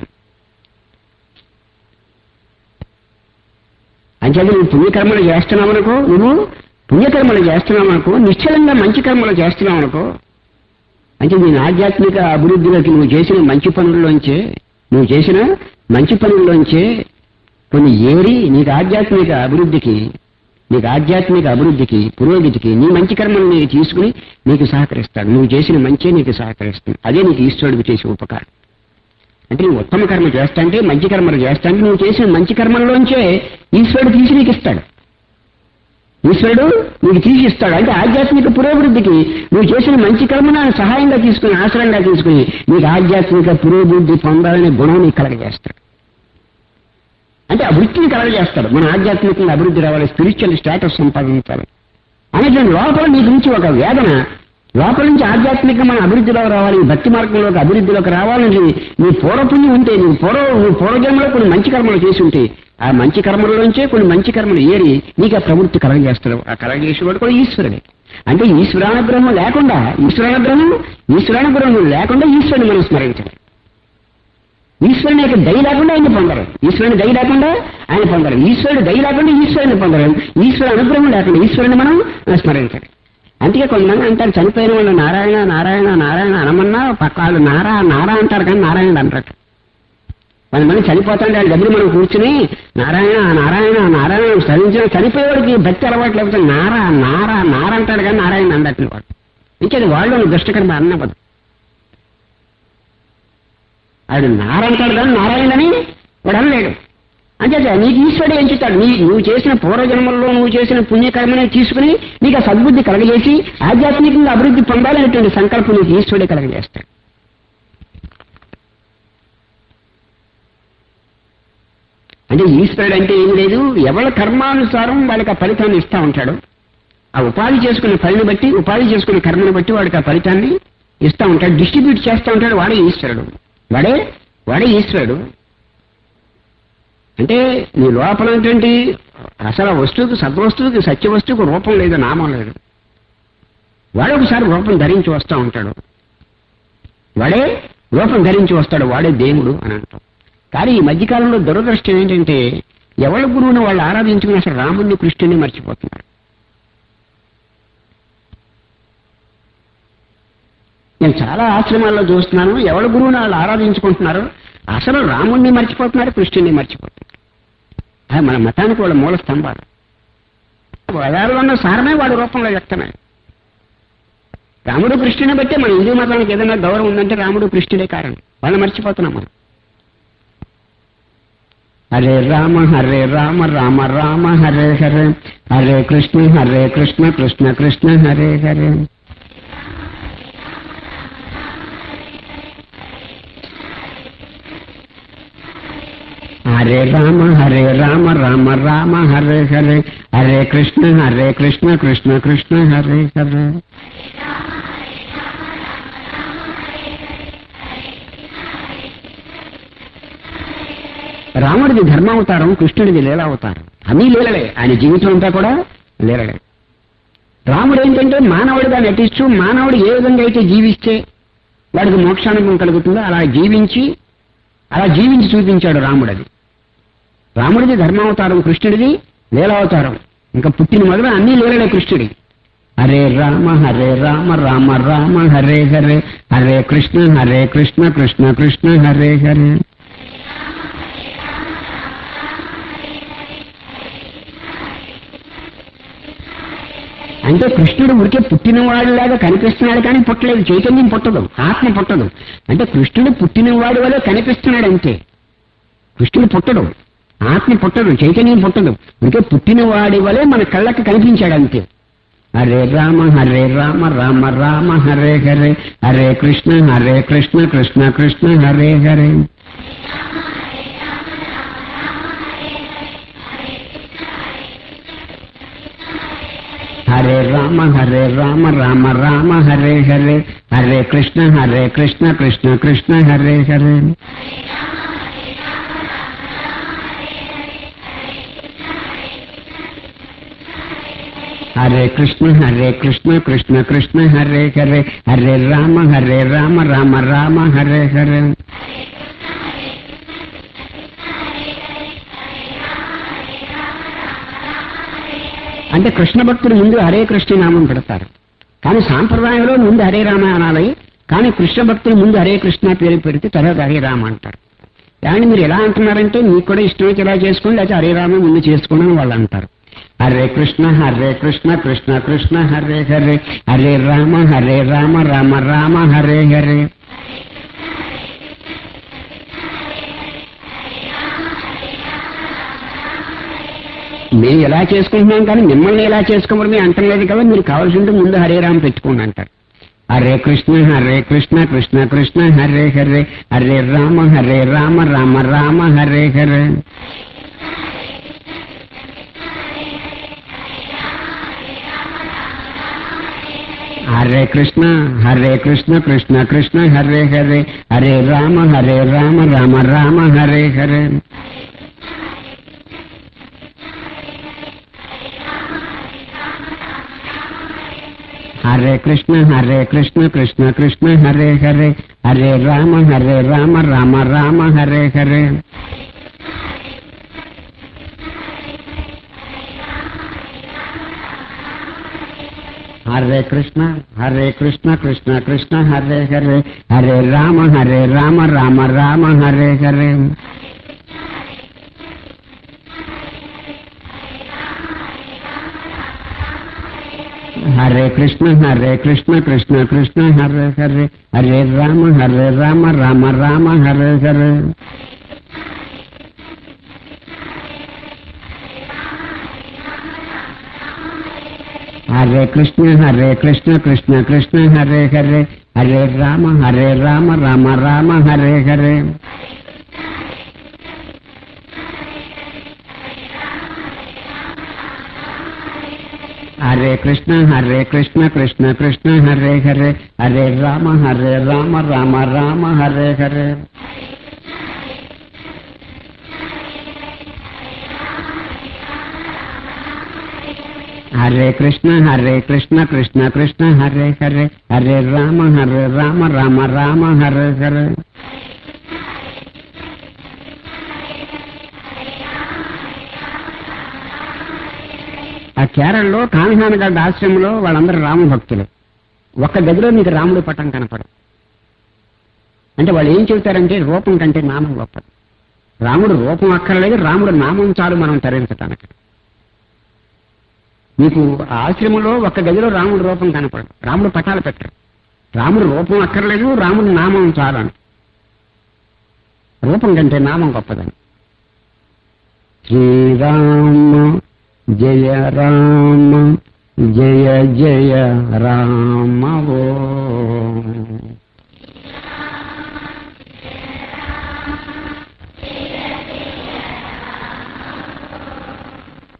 అంటే నువ్వు పుణ్యకర్మలు చేస్తున్నావనుకో నువ్వు పుణ్యకర్మలు చేస్తున్నావనుకో నిశ్చలంగా మంచి కర్మలు చేస్తున్నావనుకో అంటే నేను ఆధ్యాత్మిక అభివృద్ధిలోకి నువ్వు చేసిన మంచి పనుల్లోంచే నువ్వు చేసిన మంచి పనుల్లోంచే కొన్ని ఏరి నీకు ఆధ్యాత్మిక అభివృద్ధికి నీకు ఆధ్యాత్మిక అభివృద్ధికి పురోగతికి నీ మంచి కర్మలు నీకు తీసుకుని నీకు సహకరిస్తాడు నువ్వు చేసిన మంచే నీకు సహకరిస్తుంది అదే నీకు ఈశ్వరుడికి చేసే ఉపకారం అంటే నువ్వు ఉత్తమ కర్మ చేస్తా అంటే మంచి కర్మలు చేస్తా అంటే నువ్వు చేసిన మంచి కర్మల్లోంచే ఈశ్వరుడు తీసి నీకు ఇస్తాడు ఈశ్వరుడు నీకు తీసి ఇస్తాడు అంటే ఆధ్యాత్మిక పురోభివృద్ధికి నువ్వు చేసిన మంచి కర్మను ఆయన సహాయంగా తీసుకుని ఆశ్రయంగా తీసుకుని నీకు ఆధ్యాత్మిక పురోభివృద్ధి పొందాలనే గుణం నీకు కలగజేస్తాడు అంటే ఆ వృత్తిని కలగజేస్తాడు మన ఆధ్యాత్మికంగా అభివృద్ధి రావాలి స్పిరిచువల్ స్టేటస్ సంపాదించాలి అనేటువంటి లోపల నీ గురించి ఒక వేదన లోపల నుంచి ఆధ్యాత్మికంగా మన అభివృద్ధిలో రావాలి ఈ భక్తి మార్గంలోకి అభివృద్ధిలోకి రావాలని నీ పూర్వపుణ్యం ఉంటే నీ పూర్వ నీ పూర్వజన్మలో కొన్ని మంచి కర్మలు చేసి ఉంటే ఆ మంచి కర్మలలోంచే కొన్ని మంచి కర్మలు ఏరి నీకు ఆ ప్రవృత్తి కలగజేస్తాడు ఆ కలగజేసేవాడు కూడా ఈశ్వరుడే అంటే ఈశ్వరానుగ్రహం లేకుండా ఈశ్వరానుగ్రహం ఈశ్వరానుగ్రహం లేకుండా ఈశ్వరుని మనం స్మరించాలి ఈశ్వరుని యొక్క దయ లేకుండా ఆయన పొందరు ఈశ్వరుని దయ లేకుండా ఆయన పొందరు ఈశ్వరుడు దయ లేకుండా ఈశ్వరుని పొందరు ఈశ్వరు అనుగ్రహం లేకుండా ఈశ్వరుని మనం స్మరించాలి అందుకే కొంతమంది అంటారు చనిపోయిన వాళ్ళు నారాయణ నారాయణ నారాయణ అనమన్నా పక్క వాళ్ళు నారా నారా అంటారు కానీ నారాయణ అంటారు కొంతమంది చనిపోతుంటే వాళ్ళ దగ్గర మనం కూర్చుని నారాయణ నారాయణ నారాయణ స్మరించిన చనిపోయేవాడికి భక్తి అలవాటు లేకపోతే నారా నారా నారా అంటాడు కానీ నారాయణ అందట్లేదు వాడు ఇంకేది వాళ్ళు దుష్టకర్మ అన్నవదు ఆడు నారంటాడు కానీ నారాయణని వాడు అనలేడు అంతే నీకు ఈశ్వరుడు ఏం చెప్తాడు నీ నువ్వు చేసిన పూర్వజన్మల్లో నువ్వు చేసిన పుణ్యకర్మని తీసుకుని నీకు ఆ సద్బుద్ధి కలగజేసి ఆధ్యాత్మికంగా అభివృద్ధి పొందాలనేటువంటి సంకల్పం నీకు ఈశ్వరుడే కలగజేస్తాడు అంటే ఈశ్వరుడు అంటే ఏం లేదు ఎవరి కర్మానుసారం వాళ్ళకి ఆ ఫలితాన్ని ఇస్తా ఉంటాడు ఆ ఉపాధి చేసుకునే పనిని బట్టి ఉపాధి చేసుకునే కర్మను బట్టి వాడికి ఆ ఫలితాన్ని ఇస్తా ఉంటాడు డిస్ట్రిబ్యూట్ చేస్తా ఉంటాడు వాడే ఈశ్వరుడు వాడే వాడే ఈశ్వరుడు అంటే నీ లోపల ఏంటంటే అసలు ఆ వస్తువుకి సద్వస్తువుకి సత్య వస్తువుకి రూపం లేదు నామం లేదు వాడే ఒకసారి రూపం ధరించి వస్తూ ఉంటాడు వాడే రూపం ధరించి వస్తాడు వాడే దేవుడు అని అంటాం కానీ ఈ మధ్యకాలంలో దురదృష్టం ఏంటంటే ఎవరి గురువుని వాళ్ళు ఆరాధించుకుని అసలు రాముడిని కృష్ణుని మర్చిపోతున్నారు నేను చాలా ఆశ్రమాల్లో చూస్తున్నాను ఎవరి గురువుని వాళ్ళు ఆరాధించుకుంటున్నారు అసలు రాముడిని మర్చిపోతున్నారు కృష్ణుని మర్చిపోతున్నారు అది మన మతానికి వాళ్ళ మూల స్తంభాలు వేదాల్లో ఉన్న సారమే వాడి రూపంలో వ్యక్తమే రాముడు కృష్ణుని బట్టే మన హిందూ మతానికి ఏదైనా గౌరవం ఉందంటే రాముడు కృష్ణుడే కారణం వాళ్ళని మర్చిపోతున్నాం మనం హరే రామ హరే రామ రామ రామ హరే హరే హరే కృష్ణ హరే కృష్ణ కృష్ణ కృష్ణ హరే హరే హరే రామ హరే రామ రామ రామ హరే హరే హరే కృష్ణ హరే కృష్ణ కృష్ణ కృష్ణ హరే హరే రాముడిది ధర్మావతారం కృష్ణుడిది లీలావతారం అన్నీ లీలలే ఆయన జీవితం అంతా కూడా లీలలే రాముడు ఏంటంటే మానవుడిగా నటిస్తూ మానవుడు ఏ విధంగా అయితే జీవిస్తే వాడికి మోక్షానుభవం కలుగుతుందో అలా జీవించి అలా జీవించి చూపించాడు రాముడు అది రాముడిది ధర్మావతారం కృష్ణుడిది లీలావతారం ఇంకా పుట్టిన మొదలు అన్ని లీలలే కృష్ణుడి హరే రామ హరే రామ రామ రామ హరే హరే హరే కృష్ణ హరే కృష్ణ కృష్ణ కృష్ణ హరే హరే అంటే కృష్ణుడు ఉడికే పుట్టినవాడిలాగా కనిపిస్తున్నాడు కానీ పుట్టలేదు చైతన్యం పుట్టదు ఆత్మ పుట్టదు అంటే కృష్ణుడు పుట్టినవాడి వలె కనిపిస్తున్నాడు అంతే కృష్ణుడు పుట్టడు ఆత్మ పుట్టదు చైతన్యం పుట్టదు ఉడికే పుట్టినవాడి వలె మన కళ్ళకి కనిపించాడు అంతే హరే రామ హరే రామ రామ రామ హరే హరే హరే కృష్ణ హరే కృష్ణ కృష్ణ కృష్ణ హరే హరే హరే రామ హరే రామ రామ రామ హరే హరే హరే కృష్ణ హరే కృష్ణ కృష్ణ కృష్ణ హరే హరే హరే కృష్ణ హరే కృష్ణ కృష్ణ కృష్ణ హరే హరే హరే రామ హరే రామ రామ రామ హరే హరే అంటే కృష్ణ భక్తులు ముందు హరే కృష్ణ నామం పెడతారు కానీ సాంప్రదాయంలో ముందు హరే రామ అనాలి కానీ కృష్ణ భక్తులు ముందు హరే కృష్ణ పేరు పెడితే తర్వాత హరే రామ అంటారు కానీ మీరు ఎలా అంటున్నారంటే మీకు కూడా ఇష్టమైతే ఇలా చేసుకోండి లేకపోతే హరే రామ ముందు చేసుకోండి అని వాళ్ళు అంటారు హరే కృష్ణ హరే కృష్ణ కృష్ణ కృష్ణ హరే హరే హరే రామ హరే రామ రామ రామ హరే హరే మేము ఎలా చేసుకుంటున్నాం కానీ మిమ్మల్ని ఎలా చేసుకోమని అంటలేదు కదా మీరు కావాల్సి ఉంటే ముందు హరే రామ పెట్టుకోండి అంటారు హరే కృష్ణ హరే కృష్ణ కృష్ణ కృష్ణ హరే హరే హరే రామ హరే రామ రామ రామ హరే హరే హరే కృష్ణ హరే కృష్ణ కృష్ణ కృష్ణ హరే హరే హరే రామ హరే రామ రామ రామ హరే హరే హరే కృష్ణ హరే కృష్ణ కృష్ణ కృష్ణ హరే హరే హరే రామ హరే రామ రామ రామ హరే హరే హరే కృష్ణ హరే కృష్ణ కృష్ణ కృష్ణ హరే హరే హరే రామ హరే రామ రామ రామ హరే హరే హరే కృష్ణ హరే కృష్ణ కృష్ణ కృష్ణ హరే హరే హరే రామ హరే రామ రామ రామ హరే హరే హరే కృష్ణ హరే కృష్ణ కృష్ణ కృష్ణ హరే హరే హరే రామ హరే రామ రామ రామ హరే హరే హరే కృష్ణ హరే కృష్ణ కృష్ణ కృష్ణ హరే హరే హరే రామ హరే రామ రామ రామ హరే హరే హరే కృష్ణ హరే కృష్ణ కృష్ణ కృష్ణ హరే హరే హరే రామ హరే రామ రామ రామ హరే హరే ఆ కేరళలో కామిహానగడ్డ ఆశ్రమంలో వాళ్ళందరూ రామ భక్తులు ఒక్క గదిలో నీకు రాముడి పటం కనపడదు అంటే వాళ్ళు ఏం చెబుతారంటే రూపం కంటే నామం గొప్పది రాముడు రూపం అక్కర్లేదు రాముడు నామం చాలు మనం తరించటానికి మీకు ఆ ఆశ్రమంలో ఒక్క గదిలో రాముడు రూపం కనపడదు రాముడు పటాలు పెట్టరు రాముడు రూపం అక్కర్లేదు రాముడు నామం చాలని రూపం కంటే నామం గొప్పదని శ్రీరామ జయ రామ జయ జయ రామ ఓ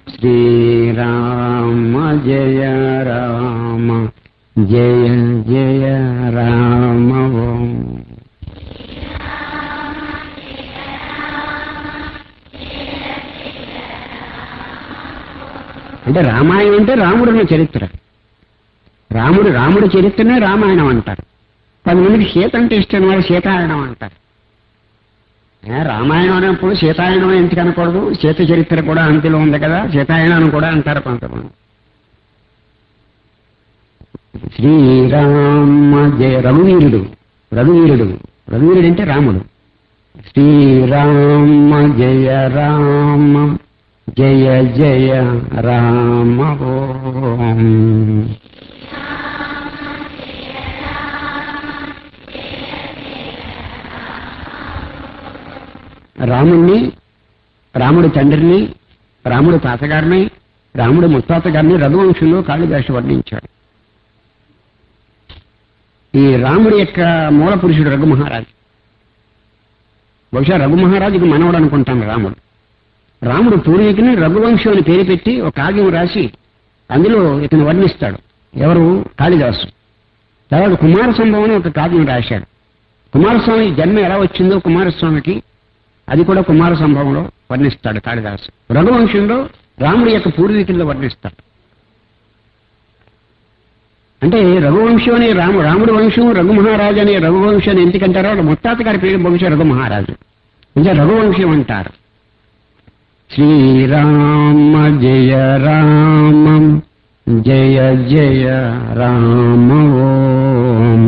శ్రీరామ జయ రామ జయ జయ రామ ఓం అంటే రామాయణం అంటే రాముడున్న చరిత్ర రాముడు రాముడి చరిత్రనే రామాయణం అంటారు కొంతమందికి సీత అంటే ఇష్టం వాళ్ళు సీతాయనం అంటారు ఏ, రామాయణం అనేప్పుడు సీతాయనం ఎందుకు అనకూడదు సీత చరిత్ర కూడా అంతిలో ఉంది కదా సీతాయనం కూడా అంటారు కొంతమంది శ్రీరామ జయ రఘువీరుడు రఘువీరుడు రఘువీరుడు అంటే రాముడు శ్రీరామ జయ రామ జయ జయ రామ ఓం రాముణ్ణి రాముడి తండ్రిని రాముడి తాతగారిని రాముడి ముత్తాత గారిని రఘువంశంలో కాళిదాసు వర్ణించాడు ఈ రాముడి యొక్క మూల పురుషుడు రఘు మహారాజు బహుశా రఘు మహారాజుకి మనవడు అనుకుంటాను రాముడు రాముడు పూర్వీకుని రఘువంశం అని పేరు పెట్టి ఒక కావ్యం రాసి అందులో ఇతను వర్ణిస్తాడు ఎవరు కాళిదాసు తర్వాత కుమార సంభవం అని ఒక కావ్యం రాశాడు కుమారస్వామి జన్మ ఎలా వచ్చిందో కుమారస్వామికి అది కూడా కుమార సంభవంలో వర్ణిస్తాడు కాళిదాసు రఘువంశంలో రాముడి యొక్క పూర్వీకుల్లో వర్ణిస్తాడు అంటే రఘువంశం అనే రాము రాముడి వంశం రఘు మహారాజు అనే రఘువంశం అని ఎందుకంటారో వాళ్ళ ముత్తాత గారి పేరు బహుశా రఘు మహారాజు ఇంకా రఘువంశం అంటారు శ్రీరామ జయ రామ జయ జయ రామ ఓం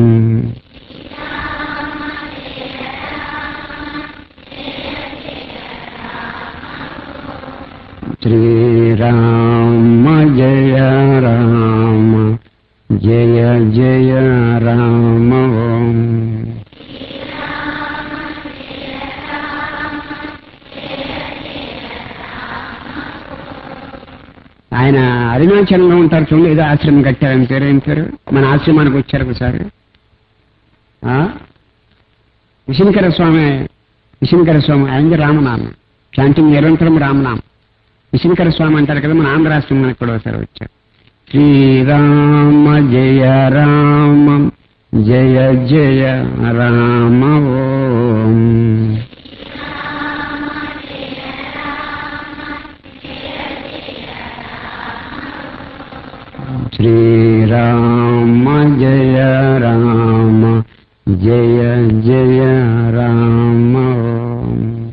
శ్రీరామ జయ రామ జయ జయ రామ ఓం ఆయన అరుణాచలంలో ఉంటారు చూడండి ఏదో ఆశ్రమం కట్టారని పేరు ఏం పేరు మన ఆశ్రమానికి వచ్చారు ఒకసారి ఆ? విశంకర స్వామి విశంకర స్వామి ఆయనది రామనామం శాంతింగ్ నిరంతరం రామనామం విశంకర స్వామి అంటారు కదా మన ఆంధ్ర ఆశ్రమానికి కూడా ఒకసారి వచ్చారు శ్రీరామ జయ రామ జయ జయ రామ ఓం శ్రీరామ జయ రామ జయ జయ రామ ఓం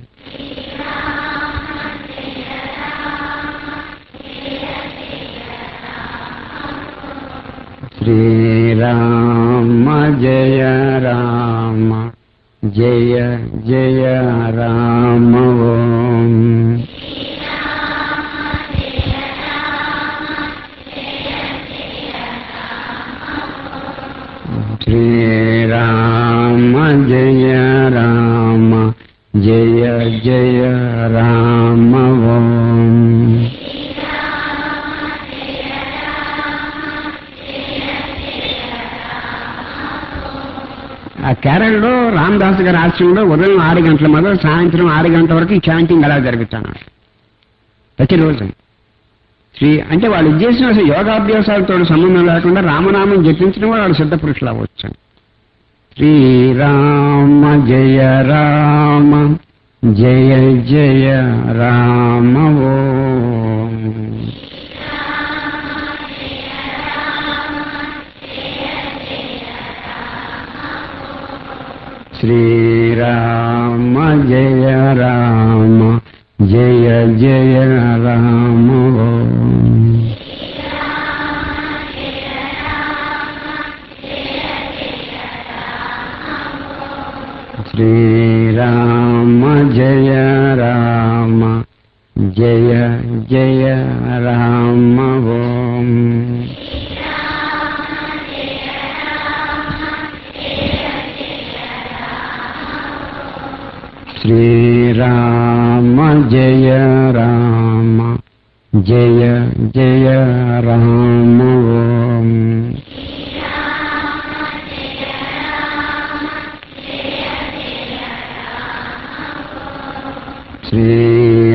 శ్రీరామ జయ రామ జయ జయ రామ ఓం శ్రీరామ జయ రామ జయ జయ రామ ఓం ఆ కేరళలో రామదాస్ గారి ఆశ్రమంలో ఉదయం ఆరు గంటల మొదలు సాయంత్రం ఆరు గంటల వరకు ఈ చాంటింగ్ అలా జరుగుతాను ప్రతిరోజు శ్రీ అంటే వాళ్ళ ఉద్దేశం అసలు యోగాభ్యాసాలతో సంబంధం లేకుండా రామనామం జపించడం వల్ల వాళ్ళు సిద్ధ పురుషులు అవ్వచ్చు శ్రీరామ జయ రామ జయ జయ రామ ఓం శ్రీరామ జయ రామ జయ జయ రామ ఓం శ్రీరామ జయ రామ జయ జయ రామ ఓం శ్రీరామ జయ రామ జయ జయ రామ ఓం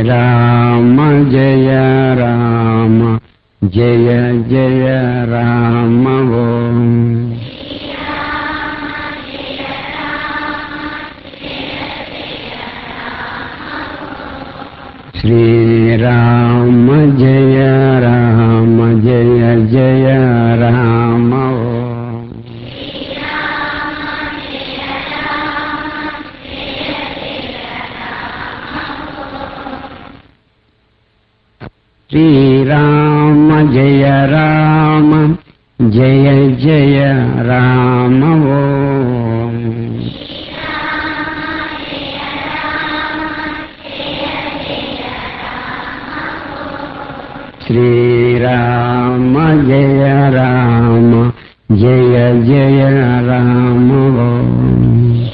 శ్రీరామ జయ రామ జయ జయ రామ ఓం శ్రీరామ జయ రామ జయ జయ రామ ఓం శ్రీరామ జయ రామ జయ జయ రామ ఓం శ్రీరామ జయ రామ జయ జయ రామ ఓం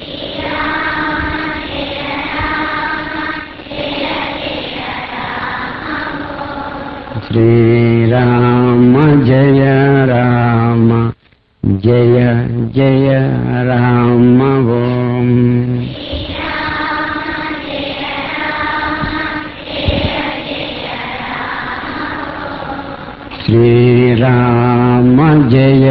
శ్రీరామ జయ రామ జయ జయ రామ ఓం శ్రీరామ జయ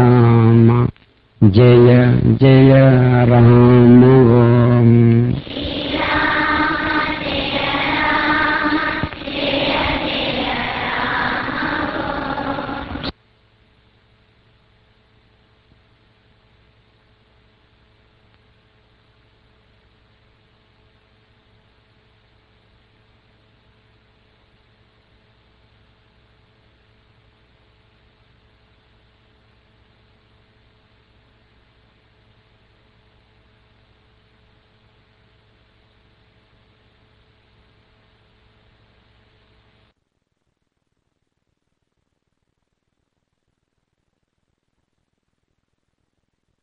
రామ జయ జయ రామ ఓం